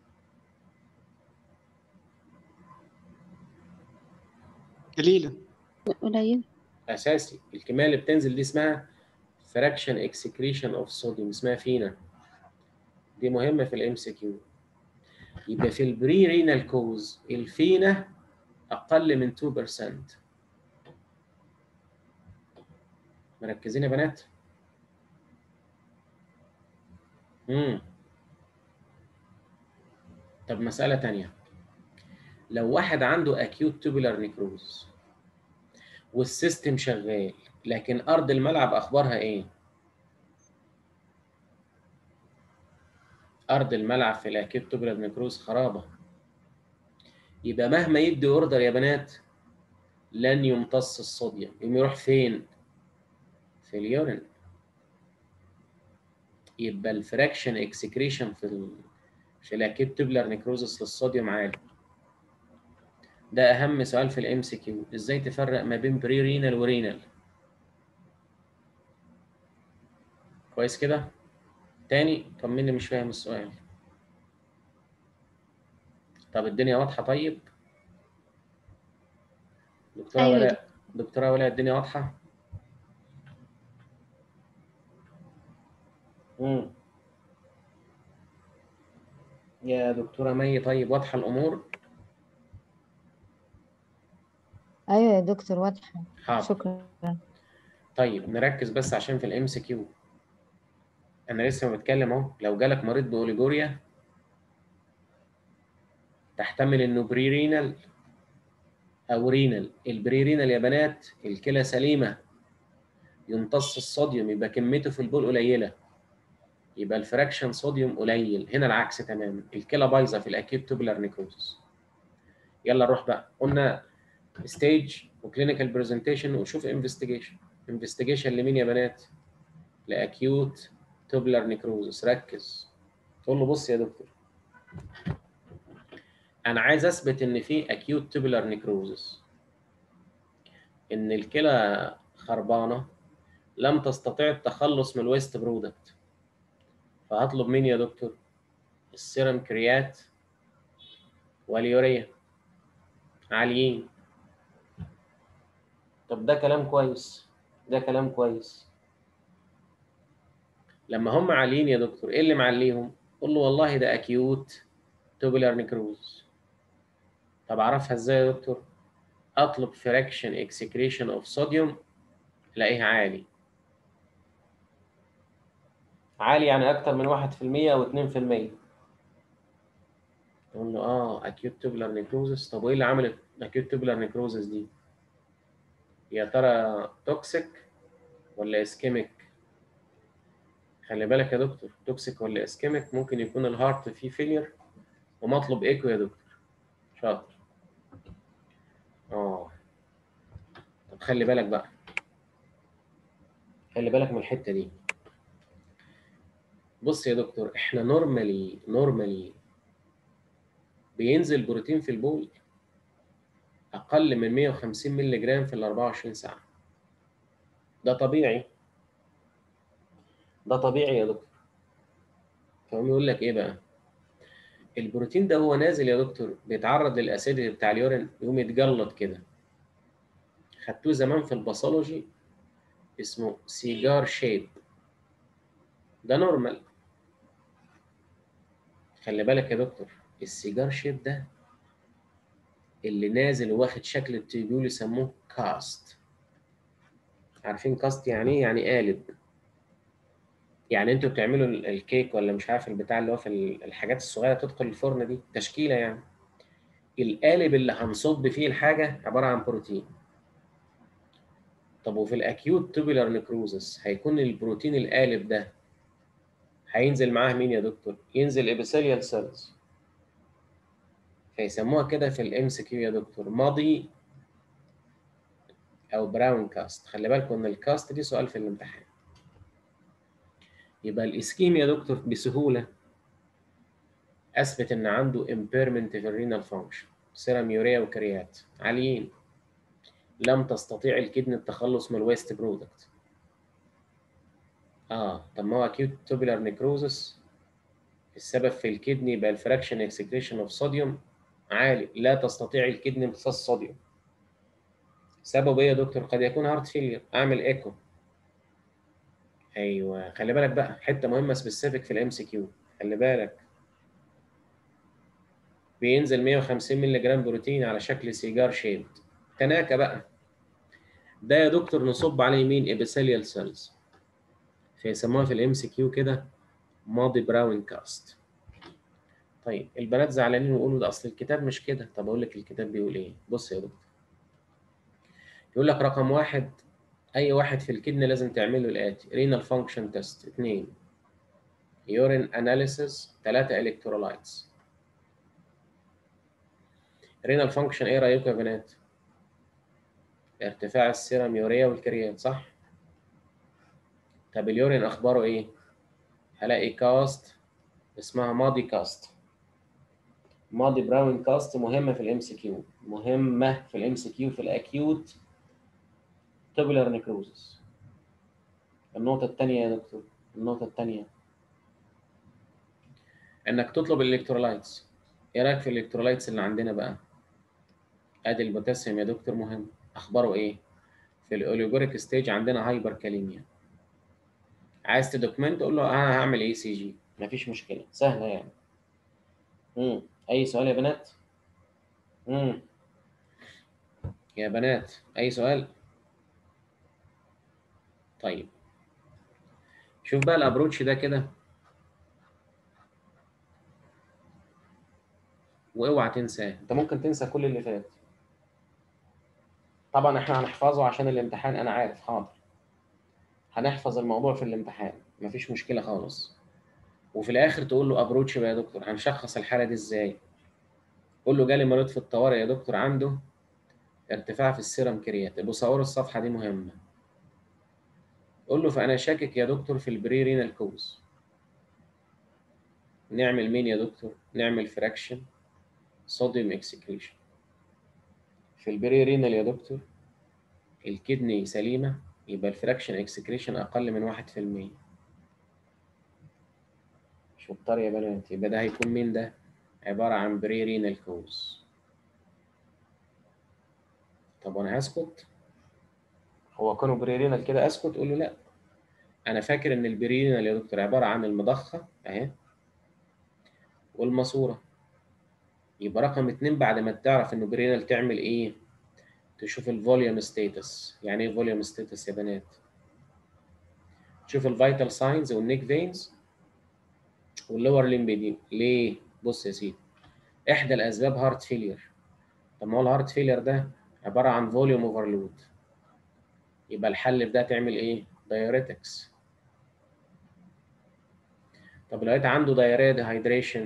قليلا قليل اساسي الكميه اللي بتنزل دي اسمها فراكشن اكسكريشن اوف صوديوم اسمها فينا دي مهمه في الام سي كيو يبقى في البري رينال كوز الفينا اقل من 2% مركزين يا بنات امم طب مساله تانية لو واحد عنده acute tubular necrosis والسيستم شغال لكن ارض الملعب اخبارها ايه ارض الملعب في الاكيوت توبولار نيكروز خرابه يبقى مهما يدي اوردر يا بنات لن يمتص الصوديوم يقوم يروح فين في اليورين يبقى الفراكشن اكسكريشن في ال... في الاكيوت توبولار نيكروزس للصوديوم عالي ده اهم سؤال في الام سي كيو ازاي تفرق ما بين بري رينال ورينال كويس كده تاني طب مين اللي مش فاهم السؤال طب الدنيا واضحه طيب دكتوره أيوة. ولاء دكتوره ولاء الدنيا واضحه امم يا دكتوره مي طيب واضحه الامور ايوه يا دكتور واضحه حاضر شكرا طيب نركز بس عشان في الام سي كيو انا لسه ما بتكلم اهو لو جالك مريض باوليجوريا تحتمل انه بري رينال او رينال البري رينال يا بنات الكلى سليمه يمتص الصوديوم يبقى كميته في البول قليله يبقى الفراكشن صوديوم قليل هنا العكس تماما الكلى بايظه في الاكيوت توبولار نيكروزس يلا نروح بقى قلنا ستيج وكلينيكال برزنتيشن وشوف انفستيجيشن انفستيجيشن لمين يا بنات لاكيوت توبولار نيكروزس ركز تقول له بص يا دكتور انا عايز اثبت ان في اكيوت توبولار نيكروزس ان الكلى خربانه لم تستطيع التخلص من الويست برودكت فهطلب مين يا دكتور السيرم كريات واليوريا عاليين طب ده كلام كويس ده كلام كويس لما هم عاليين يا دكتور ايه اللي معليهم قول له والله ده اكيوت توبولار نيكروز طب اعرفها ازاي يا دكتور اطلب فراكشن اكسكريشن اوف صوديوم الاقيها عالي عالي يعني اكتر من 1% او 2% تقول له اه اكيوت توبولار نيكروزس طب وايه اللي عمل اكيوت توبولار نيكروزس دي يا ترى توكسيك ولا اسكيميك خلي بالك يا دكتور توكسيك ولا اسكيميك ممكن يكون الهارت فيه فيلير ومطلوب ايكو يا دكتور شاطر اه طب خلي بالك بقى خلي بالك من الحته دي بص يا دكتور احنا نورمالي نورمالي بينزل بروتين في البول اقل من 150 مللي جرام في ال 24 ساعه ده طبيعي ده طبيعي يا دكتور فهم يقول لك ايه بقى البروتين ده هو نازل يا دكتور بيتعرض للاسيديتي بتاع اليورين يقوم يتجلط كده خدتوه زمان في الباثولوجي اسمه سيجار شيب ده نورمال خلي بالك يا دكتور السيجار شيب ده اللي نازل واخد شكل التيبيول يسموه كاست عارفين كاست يعني ايه يعني قالب يعني انتوا بتعملوا ال- الكيك ولا مش عارف البتاع اللي هو في ال- الحاجات الصغيره بتدخل الفرن دي تشكيله يعني القالب اللي هنصب فيه الحاجه عباره عن بروتين طب وفي الاكيوت توبولار نيكروزس هيكون البروتين القالب ده هينزل معاه مين يا دكتور ينزل ابيثيليال سيلز فيسموها كده في الام سي كيو يا دكتور ماضي او براون كاست خلي بالكم ان الكاست دي سؤال في الامتحان يبقى الاسكيم يا دكتور بسهوله اثبت ان عنده impairment في الرينال فانكشن سيرم يوريا وكريات عاليين لم تستطيع الكدن التخلص من الويست برودكت اه طب ما هو اكيوت توبولار نيكروزس السبب في الكدني يبقى الفراكشن اكسكريشن اوف صوديوم عالي لا تستطيع الكدني امتصاص صوديوم سببه ايه يا دكتور قد يكون هارت فيلير اعمل ايكو ايوه خلي بالك بقى حته مهمه سبيسيفيك في الام سي كيو خلي بالك بينزل 150 مللي جرام بروتين على شكل سيجار شيبد تناكة بقى ده يا دكتور نصب عليه مين ابيثيليال سيلز فيسموها في الام سي كيو كده ماضي براون كاست طيب البنات زعلانين ويقولوا ده اصل الكتاب مش كده طب اقول لك الكتاب بيقول ايه بص يا دكتور يقول لك رقم واحد اي واحد في الكدنه لازم تعمل له الاتي رينال فانكشن تيست اثنين يورين اناليسيس ثلاثه الكترولايتس رينال فانكشن ايه رايكم يا بنات ارتفاع السيرم يوريا والكريات صح طب اليورين اخباره ايه هلاقي كاست اسمها ماضي كاست ماضي براون كاست مهمه في الام سي كيو مهمه في الام سي كيو في الاكيوت توبولار نيكروزس النقطه الثانيه يا دكتور النقطه الثانيه انك تطلب الالكترولايتس ايه رايك في الالكترولايتس اللي عندنا بقى ادي البوتاسيوم يا دكتور مهم اخباره ايه في الاوليجوريك ستيج عندنا هايبر كاليميا عايز تدوكمنت قول له انا هعمل اي سي جي مفيش مشكله سهله يعني امم اي سؤال يا بنات امم يا بنات اي سؤال طيب شوف بقى الابروتش ده كده واوعى تنساه انت ممكن تنسى كل اللي فات طبعا احنا هنحفظه عشان الامتحان انا عارف حاضر هنحفظ الموضوع في الامتحان مفيش مشكله خالص وفي الاخر تقول له ابروتش بقى يا دكتور هنشخص الحاله دي ازاي قول له جالي مريض في الطوارئ يا دكتور عنده ارتفاع في السيرم كريات ابو صور الصفحه دي مهمه قول له فانا شاكك يا دكتور في البري رينال كوز نعمل مين يا دكتور نعمل فراكشن صوديوم اكسكريشن في البري رينال يا دكتور الكدني سليمه يبقى الفراكشن اكسكريشن اقل من واحد في المية شطار يا بنات يبقى ده هيكون مين ده عبارة عن بري رينال كوز طب وانا هسكت هو كانوا بري رينال كده اسكت قول له لا انا فاكر ان البري رينال يا دكتور عبارة عن المضخة اهي والماسورة يبقى رقم اتنين بعد ما تعرف انه بري رينال تعمل ايه تشوف الفوليوم ستاتس يعني ايه فوليوم ستاتس يا بنات تشوف الفيتال ساينز والنيك فينز واللور ليمبيديم ليه بص يا سيدي احدى الاسباب هارت فيلير طب ما هو الهارت فيلير ده عباره عن فوليوم اوفرلود يبقى الحل في ده تعمل ايه دايوريتكس طب لقيت عنده دايريا ديهايدريشن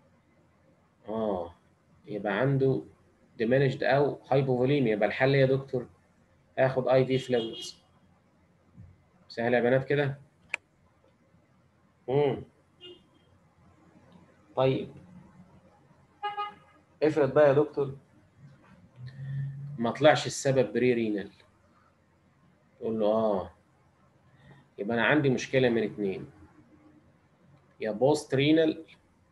اه يبقى عنده diminished او هايبوفوليميا يبقى الحل يا دكتور اخد اي في فلويدز سهل يا بنات كده امم طيب افرض بقى يا دكتور ما طلعش السبب بري رينال تقول له اه يبقى انا عندي مشكله من اتنين يا بوست رينال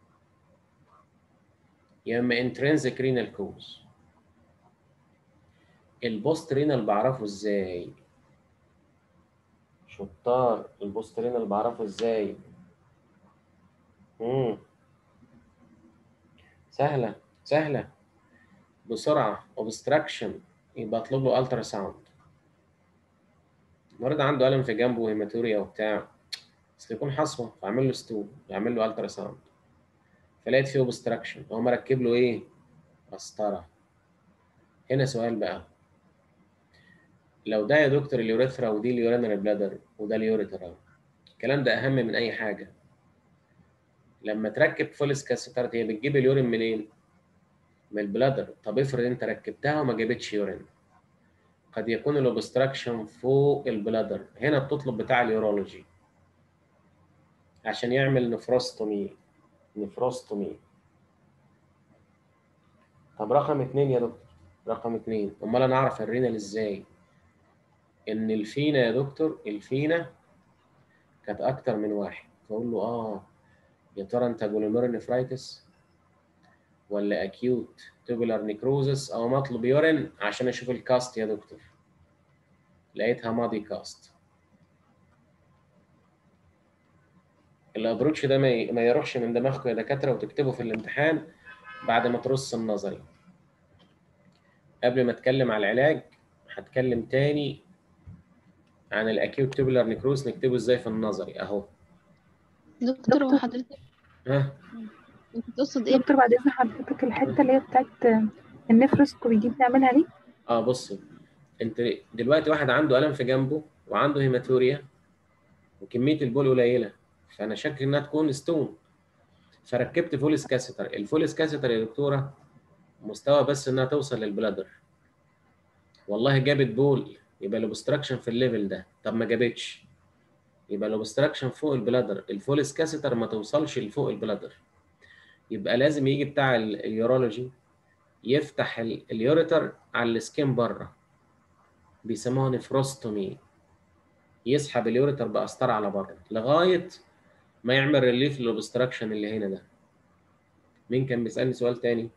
يا اما انترنسك رينال كوز البوست رينال بعرفه ازاي شطار البوست رينال بعرفه ازاي امم سهله سهله بسرعه اوبستراكشن يبقى اطلب له الترا ساوند المريض عنده الم في جنبه وهيماتوريا وبتاع بس يكون حصوه فاعمل له ستون يعمل له الترا ساوند فلقيت فيه اوبستراكشن هو مركب له ايه قسطره هنا سؤال بقى لو ده يا دكتور اليوريثرا ودي اليورينري بلادر وده اليوريترا الكلام ده اهم من اي حاجه لما تركب فوليس كاسيتر هي بتجيب اليورين منين من البلادر طب افرض انت ركبتها وما جابتش يورين قد يكون الاوبستراكشن فوق البلادر هنا بتطلب بتاع اليورولوجي عشان يعمل نفروستومي نفروستومي طب رقم اتنين يا دكتور رقم اتنين امال انا اعرف الرينال ازاي ان الفينا يا دكتور الفينا كانت اكتر من واحد فاقول له اه يا ترى انت جلوميرونيفرايتس ولا اكيوت توبولار نيكروزس او مطلب يورين عشان اشوف الكاست يا دكتور لقيتها ماضي كاست الابروتش ده ما ما يروحش من دماغكم يا دكاتره وتكتبه في الامتحان بعد ما ترص النظري قبل ما اتكلم على العلاج هتكلم تاني عن الاكيوت توبولار نيكروز نكتبه ازاي في النظري اهو دكتور هو حضرتك ها انت تقصد ايه دكتور بعد اذن حضرتك الحته اللي هي بتاعت النفروسكوبي دي بنعملها ليه؟ اه بصي انت دلوقتي واحد عنده الم في جنبه وعنده هيماتوريا وكميه البول قليله فانا شاكك انها تكون ستون فركبت فوليس كاسيتر الفوليس كاسيتر يا دكتوره مستوى بس انها توصل للبلادر والله جابت بول يبقى الاوبستراكشن في الليفل ده طب ما جابتش يبقى الاوبستراكشن فوق البلادر الفوليس كاسيتر ما توصلش لفوق البلادر يبقى لازم يجي بتاع ال- اليورولوجي يفتح ال- اليوريتر على السكين بره بيسموها نفروستومي يسحب اليوريتر بقسطره على بره لغايه ما يعمل ريليف للاوبستراكشن اللي هنا ده مين كان بيسالني سؤال تاني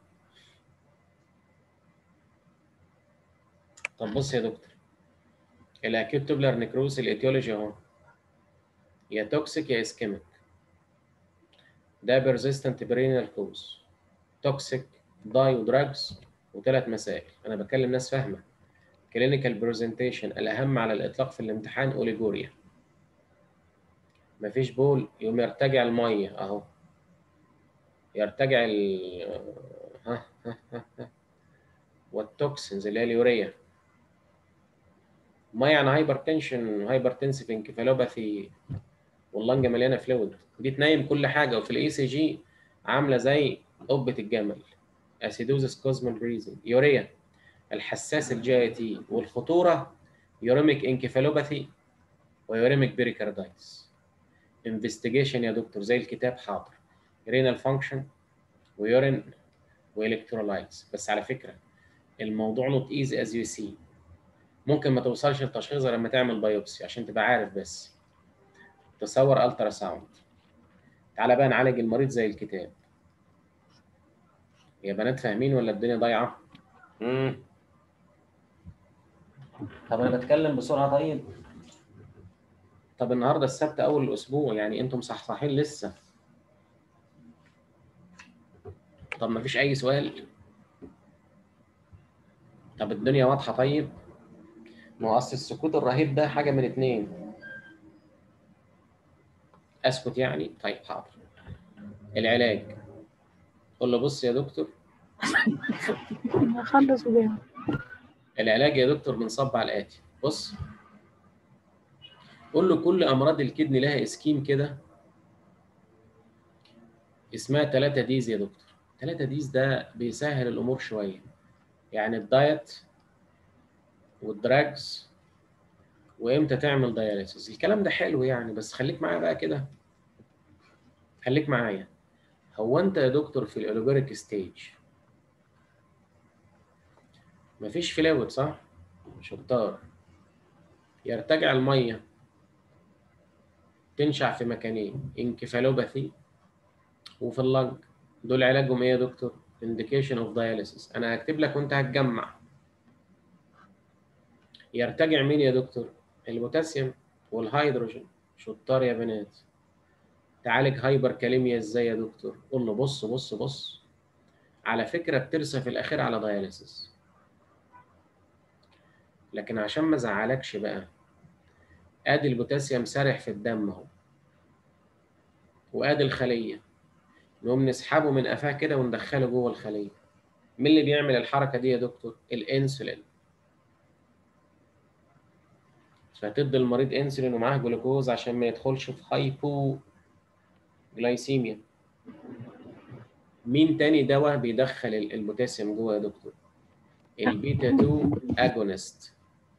طب بص يا دكتور الاكيوت توبلر نيكروز الايتيولوجي اهو يا توكسيك يا اسكيميك ده بيرزيستنت برينال كوز توكسيك داي ودراجز وثلاث مسائل انا بكلم ناس فاهمه كلينيكال برزنتيشن الاهم على الاطلاق في الامتحان اوليجوريا مفيش بول يقوم يرتجع الميه اهو يرتجع ال ها ها ها ها والتوكسينز اللي هي اليوريا ميه عن هايبر تنشن هايبر تنسيف انكفالوباثي واللنجه مليانه فلويد دي تنيم كل حاجه وفي الاي سي جي عامله زي قبه الجمل اسيدوزس كوزمال بريزن يوريا الحساس الجي اي تي والخطوره يوريميك انكفالوباثي ويوريميك بيريكاردايتس انفستيجيشن يا دكتور زي الكتاب حاضر رينال فانكشن ويورين والكترولايتس بس على فكره الموضوع نوت ايزي از يو سي ممكن ما توصلش للتشخيص غير لما تعمل بايوبسي عشان تبقى عارف بس تصور الترا ساوند تعالى بقى نعالج المريض زي الكتاب يا بنات فاهمين ولا الدنيا ضايعه امم طب انا بتكلم بسرعه طيب طب النهارده السبت اول الاسبوع يعني انتم صحصحين لسه طب ما فيش اي سؤال طب الدنيا واضحه طيب ما هو اصل السكوت الرهيب ده حاجه من اتنين اسكت يعني طيب حاضر العلاج قول له بص يا دكتور نخلص وجاي العلاج يا دكتور بنصب على الاتي بص قول له كل امراض الكدني لها اسكيم كده اسمها 3 ديز يا دكتور 3 ديز ده بيسهل الامور شويه يعني الدايت والدراجز وامتى تعمل داياليسيس الكلام ده حلو يعني بس خليك معايا بقى كده خليك معايا هو انت يا دكتور في الاولوجوريك ستيج مفيش فلويد صح شطار يرتجع الميه تنشع في مكانين انكفالوباثي وفي اللنج دول علاجهم ايه يا دكتور indication of dialysis انا هكتب لك وانت هتجمع يرتجع مين يا دكتور البوتاسيوم والهيدروجين شطار يا بنات تعالج هايبر كاليميا ازاي يا دكتور قول له بص بص بص على فكره بترسى في الاخير على داياليسيس لكن عشان ما ازعلكش بقى ادي البوتاسيوم سارح في الدم اهو وادي الخليه نقوم نسحبه من قفاه كده وندخله جوه الخليه مين اللي بيعمل الحركه دي يا دكتور الانسولين فتدي المريض انسولين ومعاه جلوكوز عشان ما يدخلش في هايبو جلايسيميا مين تاني دواء بيدخل ال- البوتاسيوم جوه يا دكتور البيتا 2 اجونست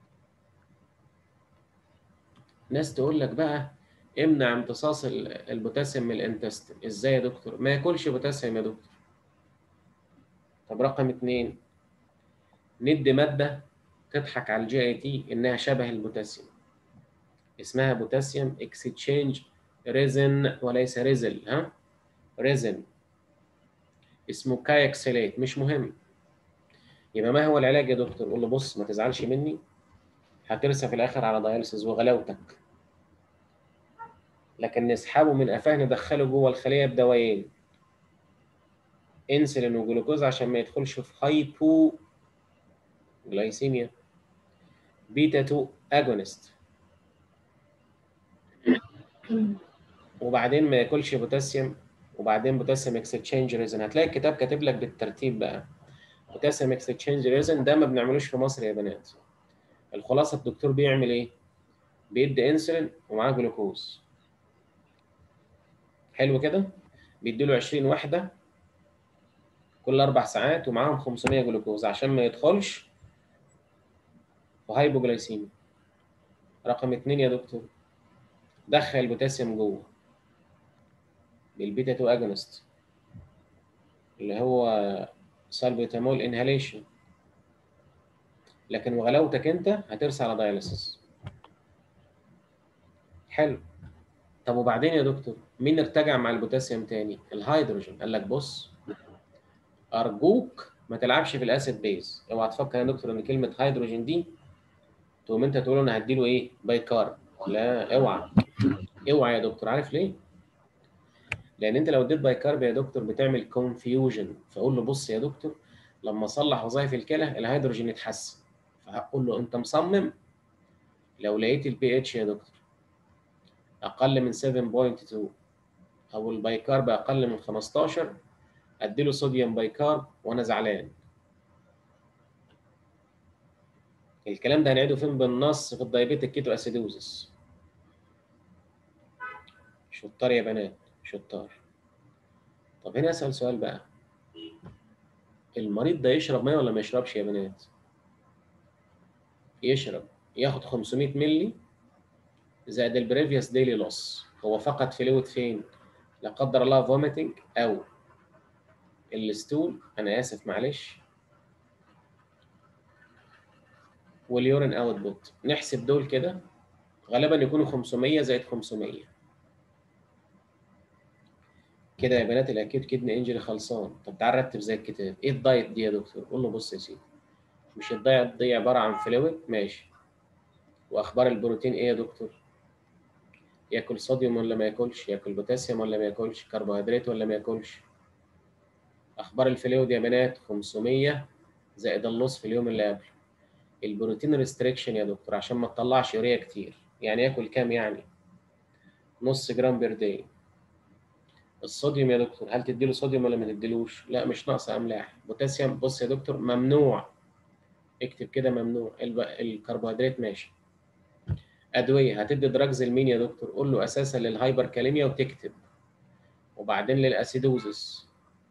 ناس تقول لك بقى امنع امتصاص ال- البوتاسيوم من الانتستين ازاي يا دكتور ما ياكلش بوتاسيوم يا دكتور طب رقم اتنين ندي مادة تضحك على الجي اي تي انها شبه البوتاسيوم اسمها بوتاسيوم اكسشينج ريزن وليس ريزل ها ريزن اسمه كايكسيليت مش مهم يبقى ما هو العلاج يا دكتور قول له بص ما تزعلش مني هترسى في الاخر على داياليسيس وغلاوتك لكن نسحبه من قفاه ندخله جوه الخليه بدوايين انسولين وجلوكوز عشان ما يدخلش في هايبو جلايسيميا بيتا 2 اجونست وبعدين ما ياكلش بوتاسيوم وبعدين بوتاسيوم اكستشينج ريزن هتلاقي الكتاب كاتب لك بالترتيب بقى بوتاسيوم اكستشينج ريزن ده ما بنعملوش في مصر يا بنات الخلاصه الدكتور بيعمل ايه بيدي انسولين ومعاه جلوكوز حلو كده بيديله 20 وحده كل اربع ساعات ومعاهم 500 جلوكوز عشان ما يدخلش في هايبوجلايسيميا رقم اتنين يا دكتور دخل البوتاسيوم جوه بالبيتا 2 اجونست اللي هو سالبوتامول انهاليشن لكن وغلاوتك انت هترسى على داياليسيس حلو طب وبعدين يا دكتور مين ارتجع مع البوتاسيوم تاني الهيدروجين قال لك بص ارجوك ما تلعبش في الاسيد بيز اوعى تفكر يا دكتور ان كلمه هيدروجين دي تقوم انت تقول انا هديله ايه بايكارب لا اوعى اوعى يا دكتور عارف ليه لان انت لو اديت بايكارب يا دكتور بتعمل كونفيوجن فاقول له بص يا دكتور لما اصلح وظائف الكلى الهيدروجين يتحسن فهقول له انت مصمم لو لقيت البي اتش يا دكتور اقل من 7.2 او البايكارب اقل من 15 اديله صوديوم بايكارب وانا زعلان الكلام ده هنعيده فين بالنص في الدايبيتك كيتو اسيدوزس شطار يا بنات شطار طب هنا اسال سؤال بقى المريض ده يشرب ميه ولا ما يشربش يا بنات يشرب ياخد 500 مللي زائد البريفيوس ديلي لوس هو فقد فلويد فين لا قدر الله فوميتنج او الستول انا اسف معلش واليورين اوت بوت نحسب دول كده غالبا يكونوا 500 زائد 500 كده يا بنات الاكيوت كدني انجري خلصان طب تعال رتب زي الكتاب ايه الدايت دي يا دكتور قول له بص يا سيدي مش الدايت دي عباره عن فلويد ماشي واخبار البروتين ايه يا دكتور ياكل صوديوم ولا ما ياكلش ياكل بوتاسيوم ولا ما ياكلش كربوهيدرات ولا ما ياكلش اخبار الفلويد يا بنات 500 زائد النص في اليوم اللي قبل البروتين ريستريكشن يا دكتور عشان ما تطلعش يوريا كتير يعني ياكل كام يعني نص جرام بير داي الصوديوم يا دكتور هل تديله صوديوم ولا ما تديلوش لا مش ناقصه املاح بوتاسيوم بص يا دكتور ممنوع اكتب كده ممنوع الب... الكربوهيدرات ماشي ادويه هتدي دراجز لمين يا دكتور قول له اساسا للهايبر كاليميا وتكتب وبعدين للاسيدوزس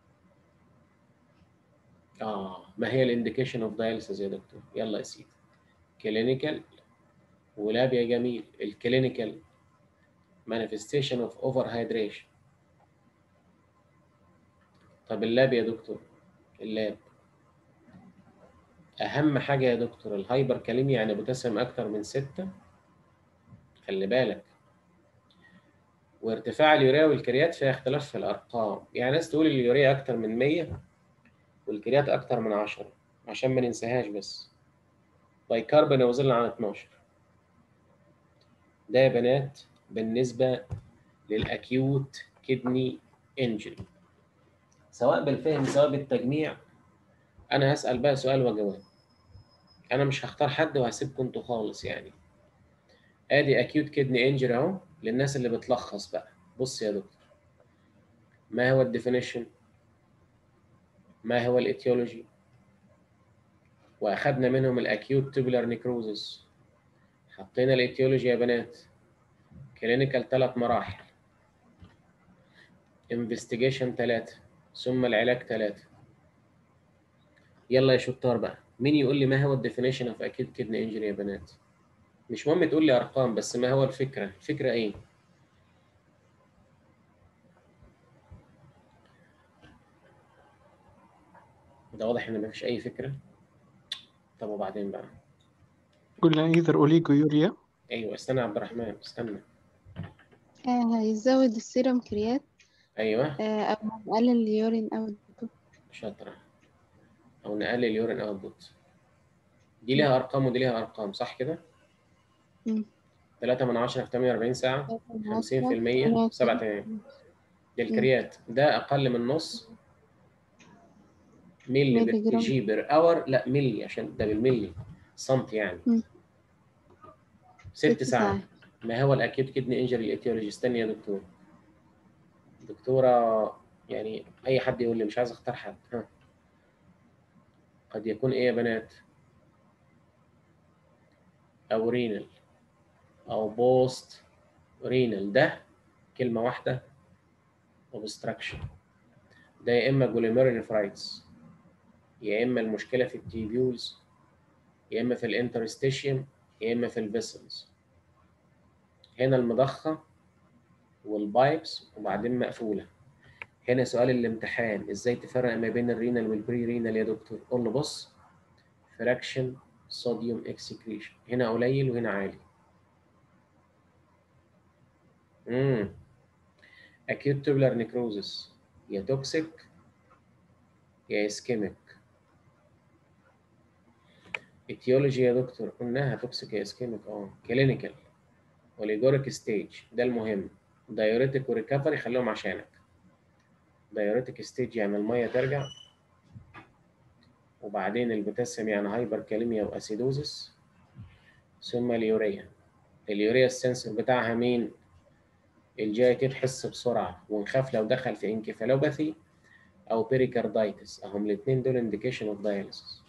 اه ما هي الانديكيشن اوف دايلسيس يا دكتور يلا يا سيدي كلينيكال ولاب يا جميل الكلينيكال manifestation of overhydration طب اللاب يا دكتور اللاب اهم حاجه يا دكتور الهايبر كاليميا يعني بوتاسيوم اكتر من 6 خلي بالك وارتفاع اليوريا والكريات فيها اختلاف في الارقام يعني ناس تقول اليوريا اكتر من 100 والكريات اكتر من 10 عشان ما ننساهاش بس بايكاربون وصلنا عن 12 ده يا بنات بالنسبه للاكيوت كدني انجري سواء بالفهم سواء بالتجميع انا هسال بقى سؤال وجواب انا مش هختار حد وهسيبكم انتوا خالص يعني ادي اكيوت كدني انجري اهو للناس اللي بتلخص بقى بص يا دكتور ما هو الديفينيشن ما هو الاتيولوجي واخدنا منهم الاكيوت تubulار نيكروزس حطينا الاتيولوجي يا بنات كلينيكال ثلاث مراحل انفستيجيشن ثلاثة ثم العلاج ثلاثة يلا يا شطار بقى مين يقول لي ما هو الديفينيشن اوف اكيوت كدني انجري يا بنات مش مهم تقول لي ارقام بس ما هو الفكره الفكره ايه ده واضح ان مفيش اي فكره طب وبعدين بقى قلنا either اوليجويوريا ايوه استنى يا عبد الرحمن استنى آه هيزود السيرم كريات ايوه آه أو هنقلل اليورين أوت شاطره او نقلل اليورين اوتبوت دي ليها ارقام ودي ليها ارقام صح كده مم. 3 من 10 في 48 ساعه 50% 7 ايام دي الكريات ده اقل من نص ملي ملي جرام. جي بير اور لا ملي عشان ده بالملي سنتي يعني مم. ست ساعات ما هو الاكيوت كدني انجري الايتيولوجي استني يا دكتور دكتوره يعني اي حد يقول لي مش عايز اختار حد ها قد يكون ايه يا بنات او رينال او بوست رينال ده كلمه واحده obstruction ده يا اما جلوميروليفرايتس يا اما المشكله في التيبيولز يا اما في الانترستيشيوم يا اما في الفيسلز هنا المضخه والبايبس وبعدين مقفوله هنا سؤال الامتحان ازاي تفرق ما بين الرينال والبري رينال يا دكتور قول له بص فراكشن صوديوم اكسكريشن هنا قليل وهنا عالي امم acute tubular necrosis يا توكسيك يا اسكيميك اتيولوجي يا دكتور قلناها توكسيك يا اسكيميك اه كلينيكال اوليجوريك ستيج ده المهم دايوريتك وريكفري خليهم عشانك دايوريتك ستيج يعني الميه ترجع وبعدين البوتاسيوم يعني هايبر كاليميا واسيدوزس ثم اليوريا اليوريا السنسور بتاعها مين الجي تي تحس بسرعه ونخاف لو دخل في انكفالوباثي او بيريكاردايتس اهم الاثنين دول انديكيشن اوف داياليسيس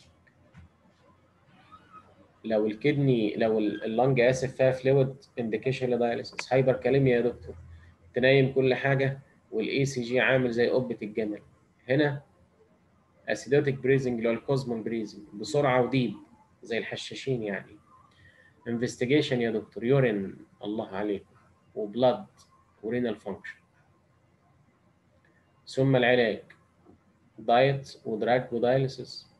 لو الكدني لو اللنج اسف فيها فلويد انديكيشن لداياليسيس هايبر كاليميا يا دكتور تنايم كل حاجه والاي سي جي عامل زي قبه الجمل هنا اسيدوتيك بريزنج اللي هو الكوزمول بريزنج بسرعه وديب زي الحشاشين يعني انفستيجيشن يا دكتور يورين الله عليك وبلاد ورينال فانكشن ثم العلاج دايت ودراج ودايليسيس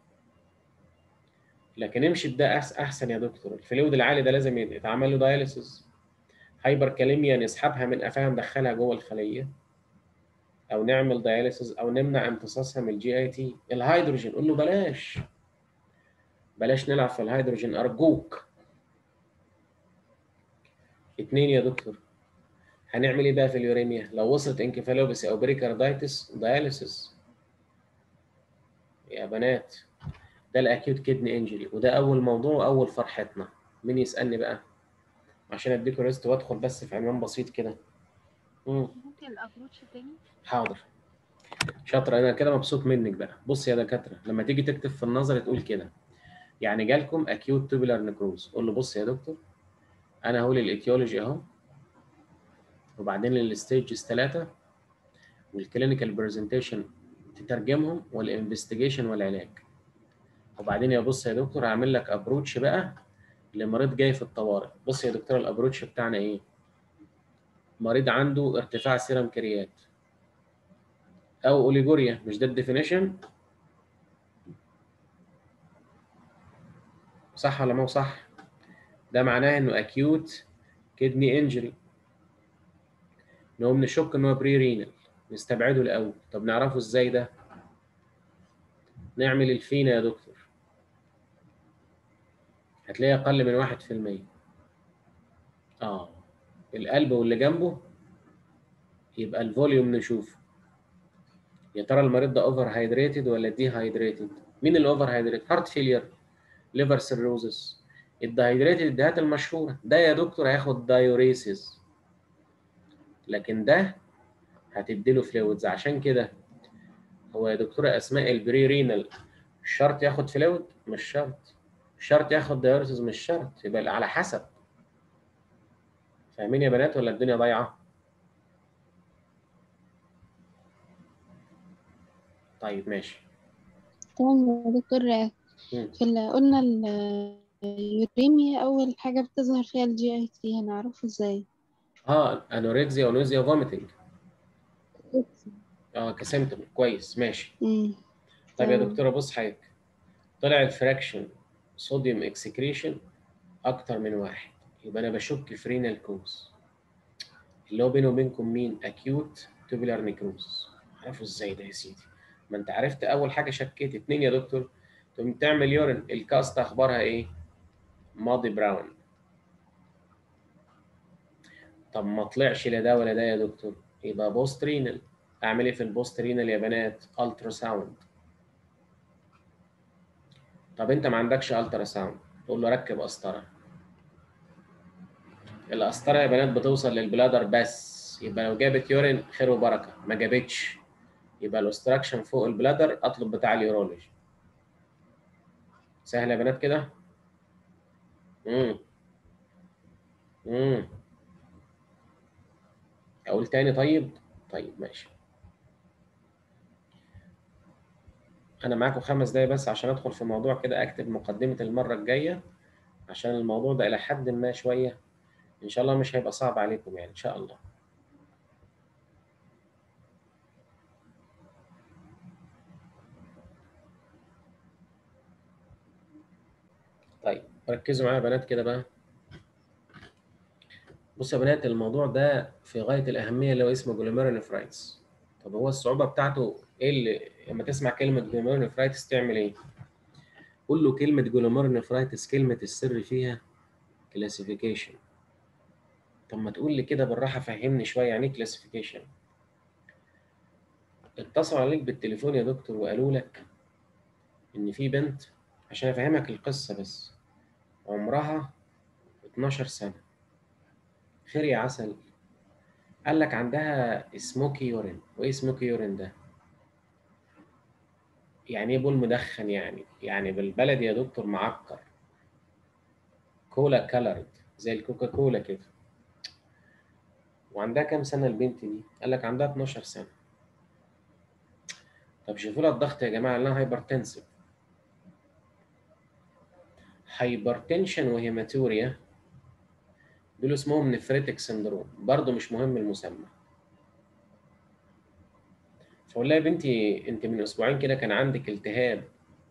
لكن امشي بده أحس- احسن يا دكتور الفلويد العالي ده لازم يتعمل له دايليسيس هايبر كاليميا نسحبها من قفاها ندخلها جوه الخليه او نعمل دايليسيس او نمنع امتصاصها من الجي اي تي الهيدروجين قول له بلاش بلاش نلعب في الهيدروجين ارجوك اتنين يا دكتور هنعمل ايه بقى في اليوريميا لو وصلت انكفالوباسي او بريكاردايتس دايليسيس يا بنات ده الاكيوت كدني انجري وده اول موضوع واول فرحتنا مين يسالني بقى عشان اديكم ريست وادخل بس في عنوان بسيط كده مم. ممكن الابروتش تاني حاضر شاطر انا كده مبسوط منك بقى بص يا دكاتره لما تيجي تكتب في النظر تقول كده يعني جالكم اكيوت توبولار نكروز قول له بص يا دكتور انا هقول الايتيولوجي اهو وبعدين الستيجز ثلاثه والكلينيكال برزنتيشن تترجمهم والانفستيجيشن والعلاج وبعدين يا بص يا دكتور هعمل لك ابروتش بقى لمريض جاي في الطوارئ بص يا دكتور الابروتش بتاعنا ايه مريض عنده ارتفاع سيرم كريات او اوليجوريا مش ده الديفينيشن صح ولا مو صح ده معناه انه اكيوت كدني انجري نقوم نشك ان هو بري رينال نستبعده الاول طب نعرفه ازاي ده نعمل الفينا يا دكتور هتلاقيه اقل من واحد في المية اه القلب واللي جنبه يبقى الفوليوم نشوفه يا ترى المريض ده اوفر هايدريتد ولا دي هايدريتد مين اللي اوفر هايدريتد هارت فيلير ليفر سيروزس الدهيدريتد الدهات المشهوره ده يا دكتور هياخد دايوريسيس لكن ده هتديله فلويدز عشان كده هو يا دكتوره اسماء البري رينال شرط ياخد فلويد مش شرط شرط ياخد دايوريسيس مش شرط يبقى على حسب فاهمين يا بنات ولا الدنيا ضايعه طيب ماشي تمام يا دكتور مم. في ال- قلنا اليوريميا أول حاجة بتظهر فيها الجي اي تي هنعرفه ازاي اه انوركسيا ونوزيا فوميتنج اه كسيمتوم كويس ماشي مم. طيب يا تمام. دكتوره بص حضرتك طلع الفراكشن صوديوم اكسكريشن اكتر من واحد يبقى انا بشك في رينال كوز اللي هو بيني وبينكم مين اكيوت توبولار نيكروز عارفه ازاي ده يا سيدي ما انت عرفت اول حاجه شكيت اتنين يا دكتور تقوم تعمل يورين الكاست اخبارها ايه ماضي براون طب ما طلعش لا ده ولا ده يا دكتور يبقى بوست رينال اعمل ايه في البوست رينال يا بنات الترا ساوند طب انت ما عندكش الترا ساوند تقول له ركب قسطره القسطره يا بنات بتوصل للبلادر بس يبقى لو جابت يورين خير وبركه ما جابتش يبقى الاستراكشن فوق البلادر اطلب بتاع اليورولوجي سهله يا بنات كده امم امم اقول تاني طيب طيب ماشي انا معاكم خمس دقايق بس عشان ادخل في موضوع كده اكتب مقدمه المره الجايه عشان الموضوع ده الى حد ما شويه ان شاء الله مش هيبقى صعب عليكم يعني ان شاء الله طيب ركزوا معايا يا بنات كده بقى بصوا يا بنات الموضوع ده في غايه الاهميه اللي هو اسمه جلوميرونيفرايتس طب هو الصعوبه بتاعته ايه اللي لما تسمع كلمه جلوميرونيفرايتس تعمل ايه قول له كلمه جلوميرونيفرايتس كلمه السر فيها كلاسيفيكيشن طب ما تقول لي كده بالراحه فهمني شويه يعني ايه كلاسيفيكيشن اتصلوا عليك بالتليفون يا دكتور وقالوا لك ان في بنت عشان افهمك القصه بس عمرها 12 سنه خير يا عسل قال لك عندها سموكي يورين وايه سموكي يورين ده يعني ايه بول مدخن يعني يعني بالبلد يا دكتور معكر كولا كالرد زي الكوكا كولا كده وعندها كام سنه البنت دي قال لك عندها 12 سنه طب شوفوا لها الضغط يا جماعه لها هايبرتنسيف هايبرتنشن وهيماتوريا دول اسمهم نفريتك سندروم برضه مش مهم المسمى فقول لها يا بنتي انت من اسبوعين كده كان عندك التهاب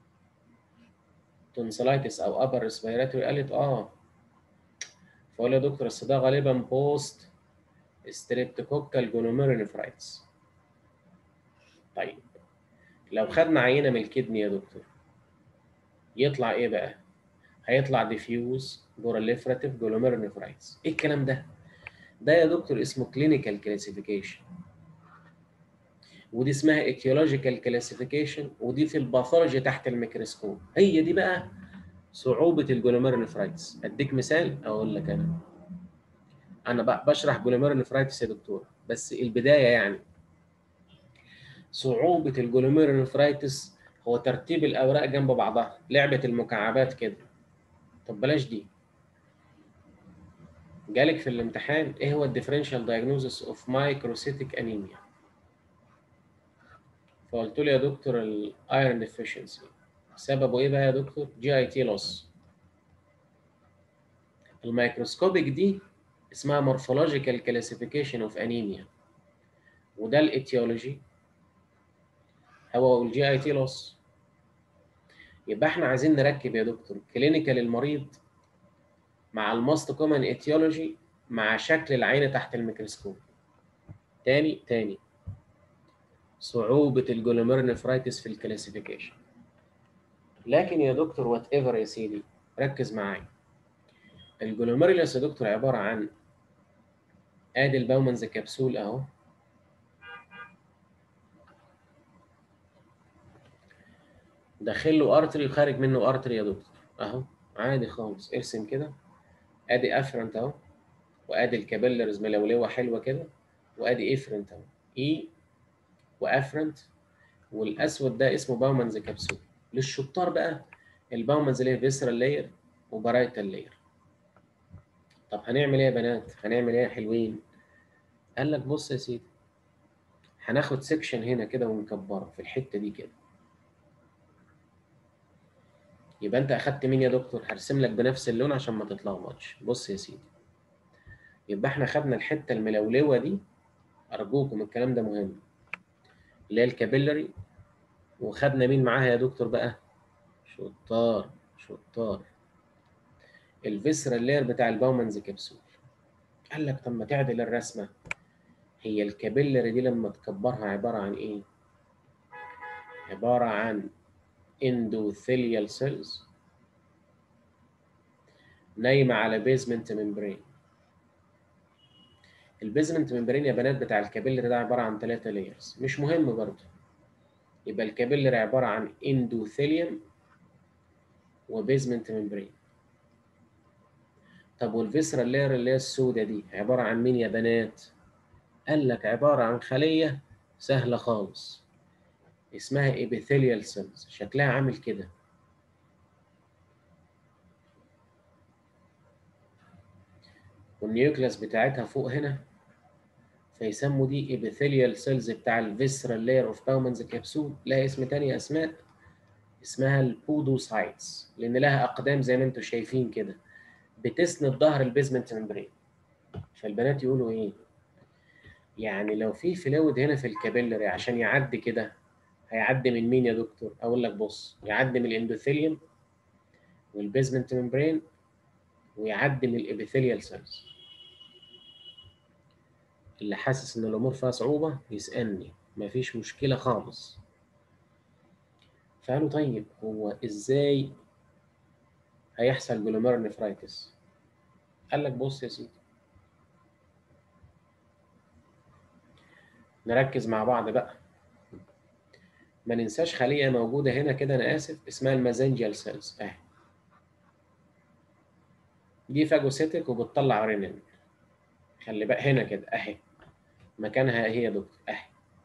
تونسلايتس او ابر ريسبيراتوري قالت اه فقول يا دكتور اصل ده غالبا بوست ستريبتوكوكال جونوميرونيفرايتس طيب لو خدنا عينه من الكدني يا دكتور يطلع ايه بقى هيطلع ديفيوز بروليفراتيف جلوميرونيفرايتس ايه الكلام ده ده يا دكتور اسمه كلينيكال كلاسيفيكيشن ودي اسمها ايتيولوجيكال كلاسيفيكيشن ودي في الباثولوجي تحت الميكروسكوب هي دي بقى صعوبه الجلوميرونيفرايتس اديك مثال اقول لك انا انا بقى بشرح جلوميرونيفرايتس يا دكتور بس البدايه يعني صعوبه الجلوميرونيفرايتس هو ترتيب الاوراق جنب بعضها لعبه المكعبات كده طب بلاش دي جالك في الامتحان ايه هو الديفرنشال دايجنوزس اوف مايكروسيتيك انيميا فقلت له يا دكتور الايرون ديفيشنسي سببه ايه بقى يا دكتور جي اي تي لوس الميكروسكوبيك دي اسمها مورفولوجيكال كلاسيفيكيشن اوف انيميا وده الايتيولوجي هو الجي اي تي لوس يبقى احنا عايزين نركب يا دكتور كلينيكال المريض مع الماست كومن ايتيولوجي مع شكل العين تحت الميكروسكوب تاني تاني صعوبة الجلوميرنفرايتس في الكلاسيفيكيشن لكن يا دكتور وات ايفر يا سيدي ركز معايا الجلوميرولس يا دكتور عبارة عن ادي الباومنز كبسول اهو داخل له ارتري وخارج منه ارتري يا دكتور اهو عادي خالص ارسم كده ادي افرنت اهو وادي الكابيلرز ملولوه حلوه كده وادي افرنت اهو اي وافرنت والاسود ده اسمه باومانز كبسول للشطار بقى الباومانز اللي هي فيسرال لاير وبرايتال لاير طب هنعمل ايه يا بنات هنعمل ايه يا حلوين قال لك بص يا سيدي هناخد سيكشن هنا كده ونكبره في الحته دي كده يبقى انت اخدت مين يا دكتور هرسم لك بنفس اللون عشان ما تتلخبطش بص يا سيدي يبقى احنا خدنا الحته الملولوه دي ارجوكم الكلام ده مهم اللي هي الكابيلري وخدنا مين معاها يا دكتور بقى شطار شطار الفيسرال لاير بتاع الباومانز كبسول قال لك طب ما تعدل الرسمه هي الكابيلري دي لما تكبرها عباره عن ايه عباره عن endothelial cells نايمه على بيزمنت ممبرين البيزمنت ممبرين يا بنات بتاع الكابيلري ده عباره عن ثلاثه لايرز مش مهم برضه يبقى الكابيلري عباره عن اندوثيليوم وبيزمنت ممبرين طب والفيسرال لاير اللي هي السوداء دي عباره عن مين يا بنات قال لك عباره عن خليه سهله خالص اسمها epithelial cells شكلها عامل كده والنيوكلاس بتاعتها فوق هنا فيسموا دي epithelial cells بتاع الفيسرال لاير اوف باومانز كبسول لها اسم تاني اسماء اسمها البودوسايتس لان لها اقدام زي ما انتم شايفين كده بتسند ظهر البيزمنت ممبرين فالبنات يقولوا ايه يعني لو في فلويد هنا في الكابيلري عشان يعدي كده هيعدي من مين يا دكتور اقول لك بص يعدي من الاندوثيليوم والبيزمنت ممبرين ويعدي من الابيثيليال سيلز اللي حاسس ان الامور فيها صعوبه يسالني مفيش مشكله خالص فقالوا طيب هو ازاي هيحصل جلوميرو نفرايتس قال لك بص يا سيدي نركز مع بعض بقى ما ننساش خليه موجوده هنا كده انا اسف اسمها المازنجيال سيلز اهي دي فاجوسيتك وبتطلع رينين خلي بقى هنا كده اهي مكانها هي يا دكتور اهي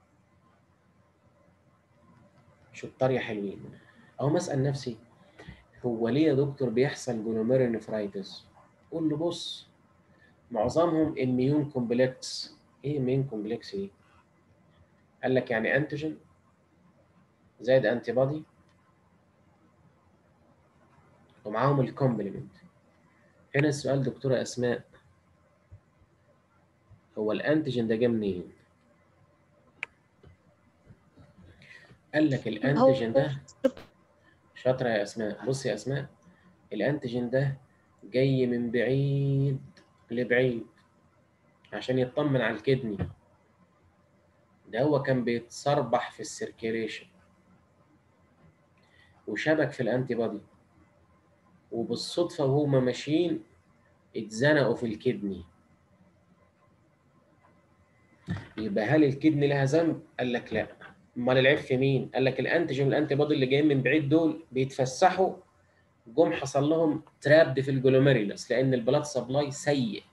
شطار يا حلوين او ما اسال نفسي هو ليه يا دكتور بيحصل جلوميرونيفرايتس قول له بص معظمهم اميون كومبلكس ايه اميون كومبلكس دي قال لك يعني انتيجين زائد انتي بودي ومعاهم الكومبلمنت هنا السؤال دكتورة أسماء هو الأنتيجين ده جه منين؟ قال لك الأنتيجين ده شاطرة يا أسماء بصي يا أسماء الأنتيجين ده جاي من بعيد لبعيد عشان يطمن على الكدني ده هو كان بيتصربح في السيركيليشن وشبك في الانتي بودي وبالصدفة وهما ماشيين اتزنقوا في الكدني يبقى هل الكدني لها ذنب؟ قال لك لا امال العيب في مين؟ قال لك الانتيجين والانتي بودي اللي جايين من بعيد دول بيتفسحوا جم حصل لهم ترابد في الجلوميريلس لان البلاد سبلاي سيء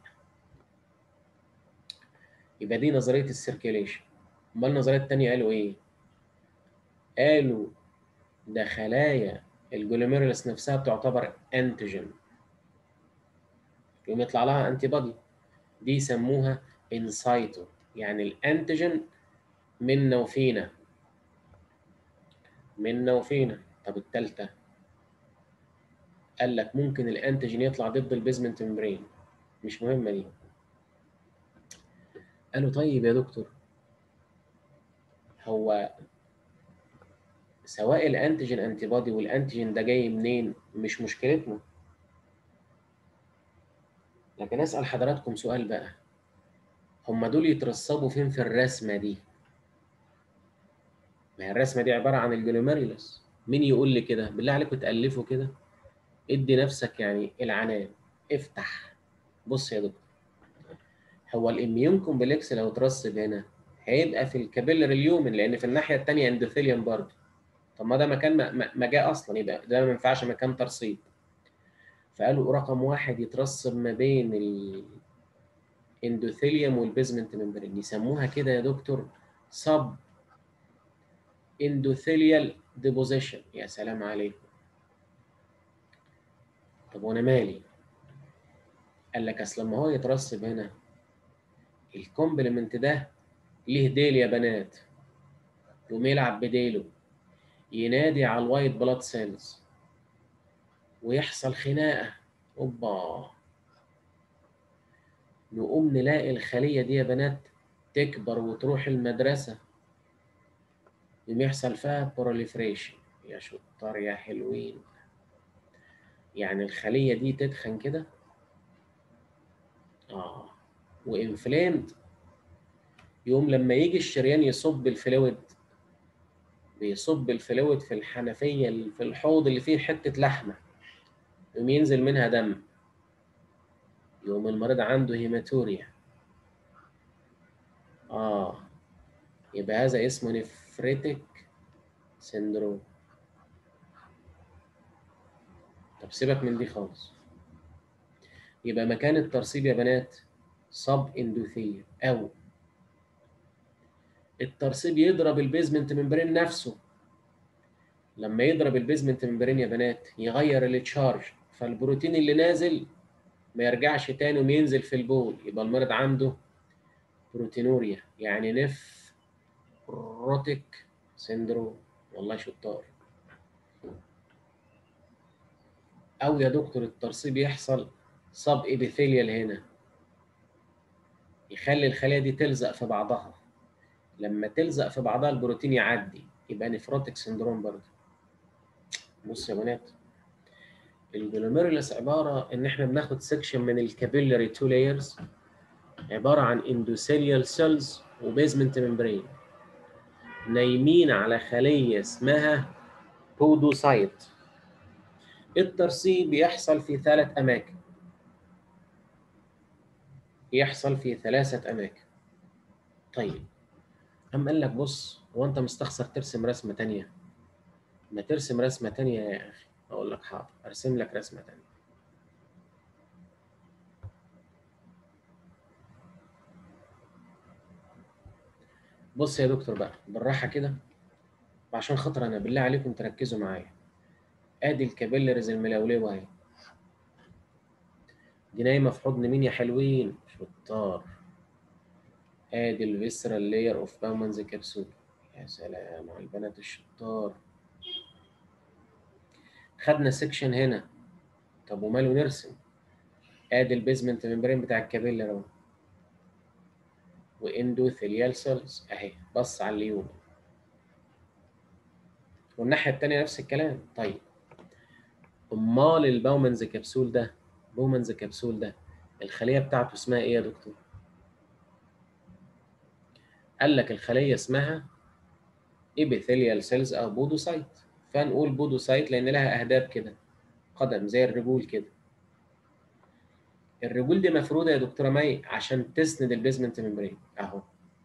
يبقى دي نظريه السيركيليشن امال النظريه الثانيه قالوا ايه؟ قالوا ده خلايا الجلوميرولس نفسها بتعتبر انتيجين يقوم يطلع لها انتي بودي دي يسموها انسايتو يعني الانتيجين منا وفينا منا وفينا طب التالتة قال لك ممكن الانتيجين يطلع ضد البيزمنت ممبرين مش مهمة دي قالوا طيب يا دكتور هو سواء الانتيجين انتي بودي والانتيجين ده جاي منين مش مشكلتنا لكن اسال حضراتكم سؤال بقى هم دول يترسبوا فين في الرسمه دي ما هي الرسمه دي عباره عن الجلوميريلس مين يقول لي كده بالله عليكم تالفوا كده ادي نفسك يعني العنان افتح بص يا دكتور هو الاميون كومبلكس لو اترسب هنا هيبقى في الكابيلر اليومن لان في الناحيه الثانيه اندوثيليوم برضه طب ما ده مكان ما, ما جاء اصلا يبقى ده ما ينفعش مكان ترصيد فقالوا رقم واحد يترسب ما بين الاندوثيليوم والبيزمنت ممبرين يسموها كده يا دكتور سب اندوثيليال ديبوزيشن يا سلام عليكم طب وانا مالي قال لك اصل لما هو يترسب هنا الكومبلمنت ده ليه ديل يا بنات يقوم يلعب بديله ينادي على الوايت بلاد سيلز ويحصل خناقه اوبا نقوم نلاقي الخليه دي يا بنات تكبر وتروح المدرسه يقوم يحصل فيها بروليفريشن يا شطار يا حلوين يعني الخليه دي تتخن كده اه وانفلامد يقوم لما يجي الشريان يصب الفلويد بيصب الفلويد في الحنفيه اللي في الحوض اللي فيه حته لحمه يقوم ينزل منها دم يقوم المريض عنده هيماتوريا اه يبقى هذا اسمه نفريتك سندروم طب سيبك من دي خالص يبقى مكان الترسيب يا بنات صب اندوثيل او الترسيب يضرب البيزمنت ممبرين نفسه لما يضرب البيزمنت ممبرين يا بنات يغير التشارج فالبروتين اللي نازل ما يرجعش تاني وينزل في البول يبقى المريض عنده بروتينوريا يعني نفروتك سندروم والله شطار او يا دكتور الترسيب يحصل سب ابيثيليال هنا يخلي الخلايا دي تلزق في بعضها لما تلزق في بعضها البروتين يعدي يبقى نفروتك سندروم برضه بص يا بنات الجلوميرولس عباره ان احنا بناخد سكشن من الكابيلاري تو لايرز عباره عن اندوثيليال سيلز وبيزمنت ممبرين نايمين على خليه اسمها بودوسايت الترسيب يحصل في ثلاث اماكن يحصل في ثلاثه اماكن طيب أم قال لك بص هو أنت مستخسر ترسم رسمة تانية ما ترسم رسمة تانية يا أخي أقول لك حاضر أرسم لك رسمة تانية بص يا دكتور بقى بالراحة كده وعشان خاطر أنا بالله عليكم تركزوا معايا آدي الكابيلرز الملولوة أهي دي نايمة في حضن مين يا حلوين شطار ادي الفيسرال لاير اوف باومانز كبسول يا سلام على البنات الشطار خدنا سيكشن هنا طب وماله نرسم ادي البيزمنت ممبرين بتاع الكابيلر اهو واندوثيليال سيلز اهي بص على اليوم والناحيه الثانيه نفس الكلام طيب امال الباومانز كبسول ده بومانز كبسول ده الخليه بتاعته اسمها ايه يا دكتور قال لك الخليه اسمها ابيثيليال سيلز او بودوسايت فنقول بودوسايت لان لها اهداب كده قدم زي الرجول كده الرجول دي مفروده يا دكتوره مي عشان تسند البيزمنت ممبرين اهو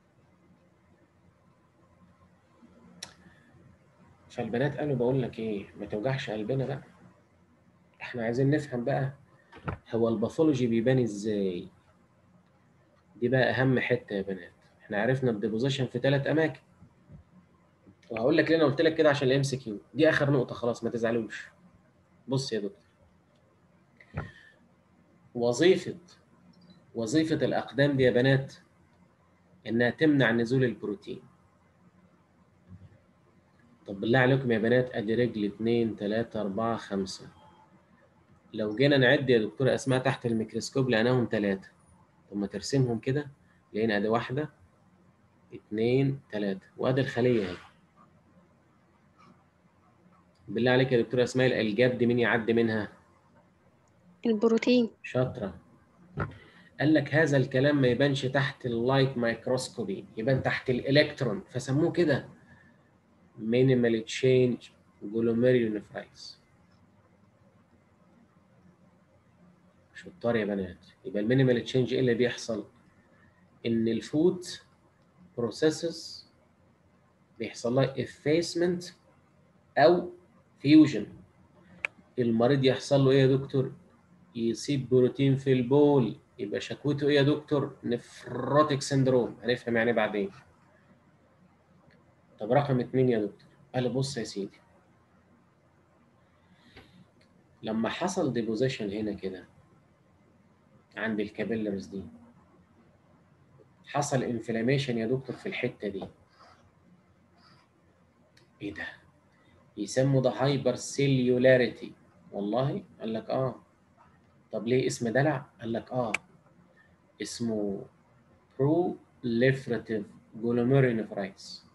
فالبنات قالوا بقول لك ايه ما توجعش قلبنا بقى احنا عايزين نفهم بقى هو الباثولوجي بيبان ازاي دي بقى اهم حته يا بنات احنا عرفنا الديبوزيشن في ثلاث اماكن وهقول لك ليه انا قلت لك كده عشان الام سي كيو دي اخر نقطه خلاص ما تزعلوش بص يا دكتور وظيفه وظيفه الاقدام دي يا بنات انها تمنع نزول البروتين طب بالله عليكم يا بنات ادي رجل 2 3 4 5 لو جينا نعد يا دكتوره اسماء تحت الميكروسكوب لقيناهم ثلاثه طب ما ترسمهم كده لقينا ادي واحده اتنين تلاتة وادي الخلية اهي بالله عليك يا دكتورة اسماء الجاب دي مين يعدي منها؟ البروتين شاطرة قال لك هذا الكلام ما يبانش تحت اللايت مايكروسكوبي يبان تحت الالكترون فسموه كده مينيمال تشينج جلوميريونيفرايز شطار يا بنات يبقى المينيمال تشينج ايه اللي بيحصل؟ ان الفوت بروسيسز بيحصل لها effacement او فيوجن المريض يحصل له ايه يا دكتور يسيب بروتين في البول يبقى شكوته ايه يا دكتور نفروتيك سندروم هنفهم يعني بعدين طب رقم اتنين يا دكتور قال لي بص يا سيدي لما حصل ديبوزيشن هنا كده عند الكابيلرز دي حصل انفلاميشن يا دكتور في الحته دي ايه ده يسموا ده هايبر سيليولاريتي والله قال لك اه طب ليه اسم دلع قال لك اه اسمه proliferative glomerulonephritis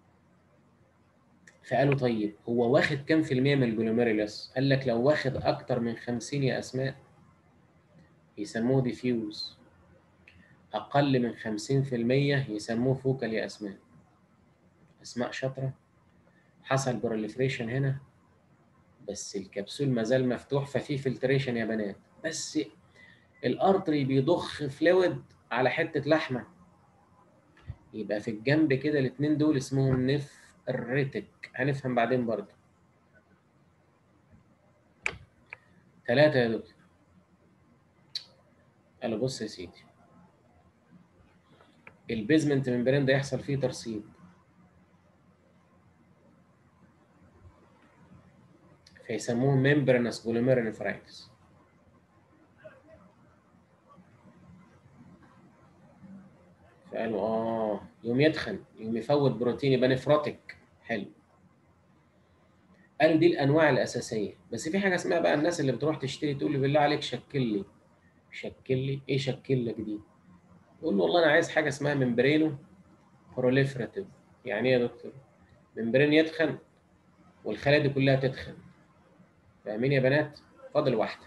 فقالوا طيب هو واخد كام في المية من الجلوميريلس؟ قال لك لو واخد أكتر من 50 يا أسماء يسموه ديفيوز أقل من 50% يسموه فوكال يا أسماء أسماء شاطرة حصل بروليفريشن هنا بس الكبسول مازال مفتوح ففي فلتريشن يا بنات بس الارتري بيضخ فلويد على حته لحمه يبقى في الجنب كده الاثنين دول اسمهم نفرتك هنفهم بعدين برضه ثلاثة يا دكتور قالوا بص يا سيدي البيزمنت ممبرين ده يحصل فيه ترسيب فيسموه ممبرنس جلوميرونيفرايتس فقالوا اه يوم يتخن يوم يفوت بروتين يبقى نفروتك حلو قالوا دي الانواع الاساسيه بس في حاجه اسمها بقى الناس اللي بتروح تشتري تقول لي بالله عليك شكل لي شكل لي ايه شكل لك دي يقول له والله انا عايز حاجه اسمها ممبرينو بروليفراتيف يعني ايه يا دكتور ممبرين يتخن والخلايا دي كلها تتخن فاهمين يا بنات فاضل واحده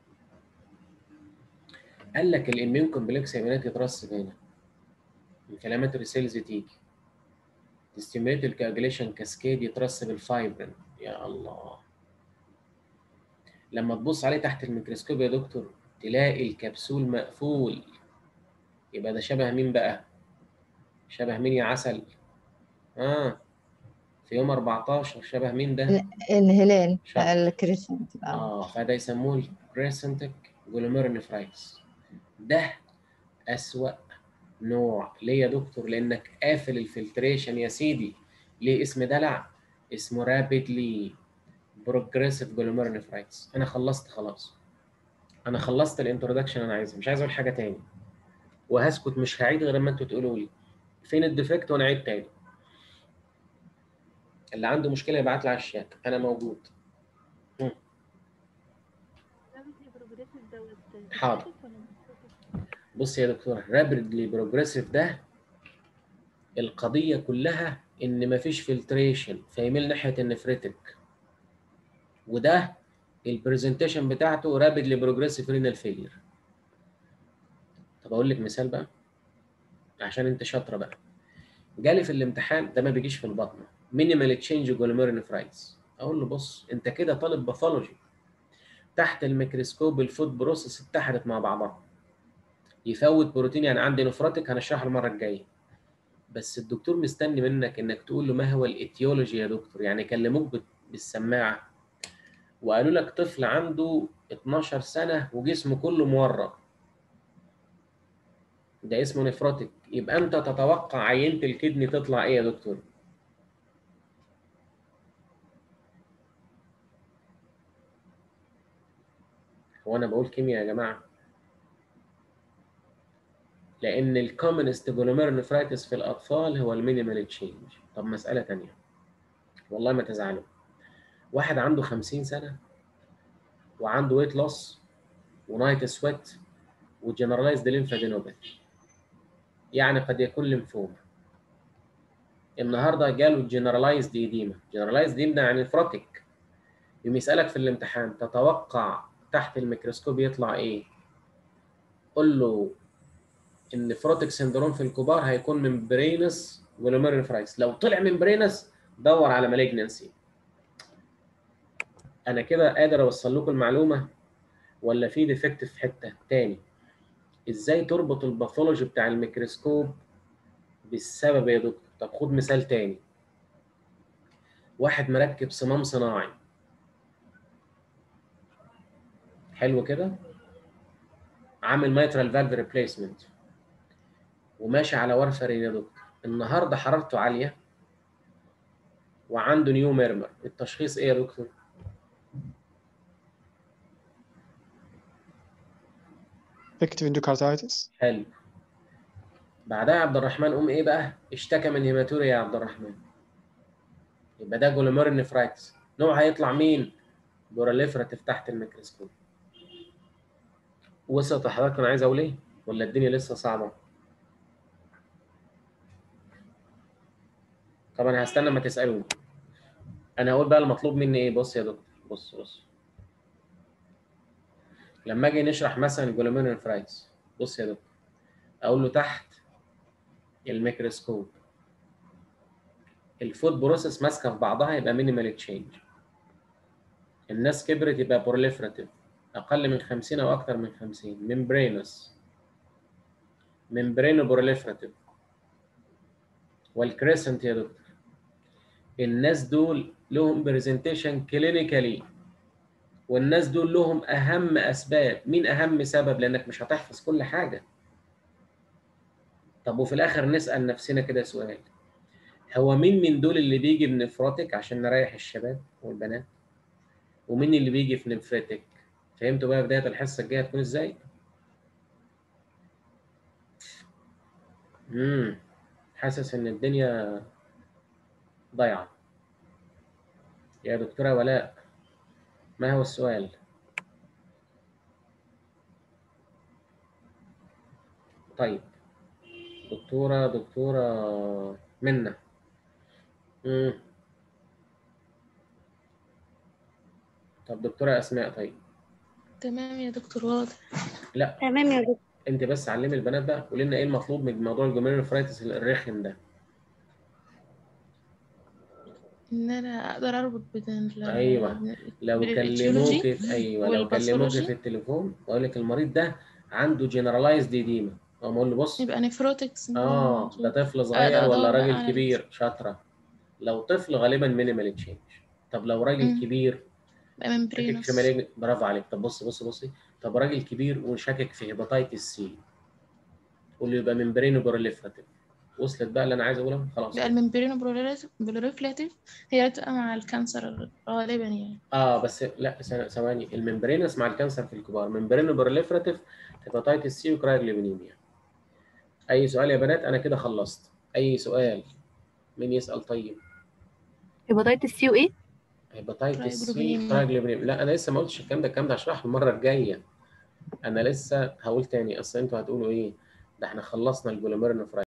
قال لك الاميون كومبلكس يا بنات يترسب هنا انفلاماتوري سيلز تيجي تستيميت الكاجليشن كاسكيد يترسب الفايبرين يا الله لما تبص عليه تحت الميكروسكوب يا دكتور تلاقي الكبسول مقفول يبقى ده شبه مين بقى شبه مين يا عسل اه في يوم 14 شبه مين ده الهلال شاطر. الكريسنت اه فده يسموه الكريسنتك جلوميرونيفرايتس ده أسوأ نوع ليه يا دكتور لانك قافل الفلتريشن يا سيدي ليه اسم دلع اسمه رابيدلي بروجريسيف جلوميرونيفرايتس انا خلصت خلاص انا خلصت الانترودكشن انا عايزها مش عايز اقول حاجه تاني وهسكت مش هعيد غير لما انتوا تقولوا لي فين الديفكت وانا اعيد تاني اللي عنده مشكله يبعت لي على الشات انا موجود حاضر. بص يا دكتور رابيدلي بروجريسيف ده القضيه كلها ان مفيش فلتريشن فيميل ناحيه النفريتك وده البرزنتيشن بتاعته رابيدلي بروجريسيف رينال فيلير طب اقول لك مثال بقى عشان انت شاطره بقى جالي في الامتحان ده ما بيجيش في البطنه مينيمال تشينج جلوميرونيفرايتس اقول له بص انت كده طالب باثولوجي تحت الميكروسكوب الفود بروسيس اتحدت مع بعضها يفوت بروتين يعني عندي نفرتك هنشرحه المره الجايه بس الدكتور مستني منك انك تقول له ما هو الاتيولوجي يا دكتور يعني كلموك بال- بالسماعه وقالوا لك طفل عنده 12 سنه وجسمه كله مورم ده اسمه نفروتك يبقى انت تتوقع عينه الكدني تطلع ايه يا دكتور هو انا بقول كيمياء يا جماعه لان الكومنست جلوميرونيفرايتس في الاطفال هو المينيمال تشينج طب مساله تانية والله ما تزعلوا واحد عنده 50 سنه وعنده ويت لوس ونايت سويت وجنرالايزد ليمفادينوباثي يعني قد يكون ليمفوما النهارده جاله جنرالايزد ايديما جنرالايزد ايديما يعني نفروتك يوم يسالك في الامتحان تتوقع تحت الميكروسكوب يطلع ايه قول له ان فروتك سندروم في الكبار هيكون من برينس ولوميرنفرايتس لو طلع من برينس دور على مالجنسي انا كده قادر اوصل لكم المعلومه ولا في ديفكت في حته تاني ازاي تربط الباثولوجي بتاع الميكروسكوب بالسبب يا دكتور طب خد مثال تاني واحد مركب صمام صناعي حلو كده عامل مايترال فالف ريبليسمنت وماشي على وارفرين يا دكتور النهارده حرارته عاليه وعنده نيو ميرمر التشخيص ايه يا دكتور؟ Active endocarditis. حلو بعدها يا عبد الرحمن قوم ايه بقى؟ اشتكى من هيماتوريا يا عبد الرحمن يبقى ده جلومير نفرايتس نوع هيطلع مين؟ بوراليفراتيف تحت الميكروسكوب وصلت لحضرتك انا عايز اقول ايه؟ ولا الدنيا لسه صعبه؟ طبعا هستنى ما تسالوني انا هقول بقى المطلوب مني ايه بص يا دكتور بص بص لما اجي نشرح مثلا الجلوميرولار فرايتس بص يا دكتور اقول له تحت الميكروسكوب الفود بروسيس ماسكه في بعضها يبقى مينيمال تشينج الناس كبرت يبقى بروليفراتيف اقل من 50 او اكتر من 50 ممبرينس ممبرينو بروليفراتيف والكريسنت يا دكتور الناس دول لهم برزنتيشن كلينيكالي والناس دول لهم اهم اسباب مين اهم سبب لانك مش هتحفظ كل حاجه طب وفي الاخر نسال نفسنا كده سؤال هو مين من دول اللي بيجي بنفروتك عشان نريح الشباب والبنات ومين اللي بيجي في نفرتك فهمتوا بقى بدايه الحصه الجايه هتكون ازاي امم حاسس ان الدنيا ضايعه يا دكتوره ولاء ما هو السؤال طيب دكتوره دكتوره منى امم طب دكتوره اسماء طيب تمام يا دكتور واضح لا تمام يا دكتور انت بس علمي البنات بقى قولي لنا ايه المطلوب من موضوع الجوميرولوفرايتس الرخم ده ان انا اقدر اربط بين ال- أيوة. بين- لو بين كلموك الإيتيولوجي في ايوه لو كلموك والباثولوجي. في التليفون واقول لك المريض ده عنده جنرالايزد ايديما اقوم اقول له بص يبقى نفروتكس اه ده طفل صغير ده ولا أدور راجل على كبير شاطره لو طفل غالبا مينيمال تشينج طب لو راجل مم. كبير يبقى شاكك ممبرينوس في مالجن برافو عليك طب بص بص بصي طب راجل كبير وشاكك في هيباتيتس سي قول له يبقى ممبرينو بروليفراتيف وصلت بقى اللي انا عايز اقولها خلاص يبقى الممبرينو بروليفلاتيف هي اللي بتبقى مع الكانسر غالبا يعني اه بس لا ث- ثواني الممبرينس مع الكانسر في الكبار ممبرينو بروليفراتيف هيباتيتس سي وكرايوجلوبينيميا اي سؤال يا بنات انا كده خلصت اي سؤال مين يسال طيب هيباتيتس سي وايه هيباتيتس سي كرايوجلوبينيميا. كرايوجلوبينيميا لا انا لسه ما قلتش الكلام ده الكلام ده هشرحه المره الجايه انا لسه هقول تاني اصل انتوا هتقولوا ايه ده احنا خلصنا الجلوميرولوفرايتس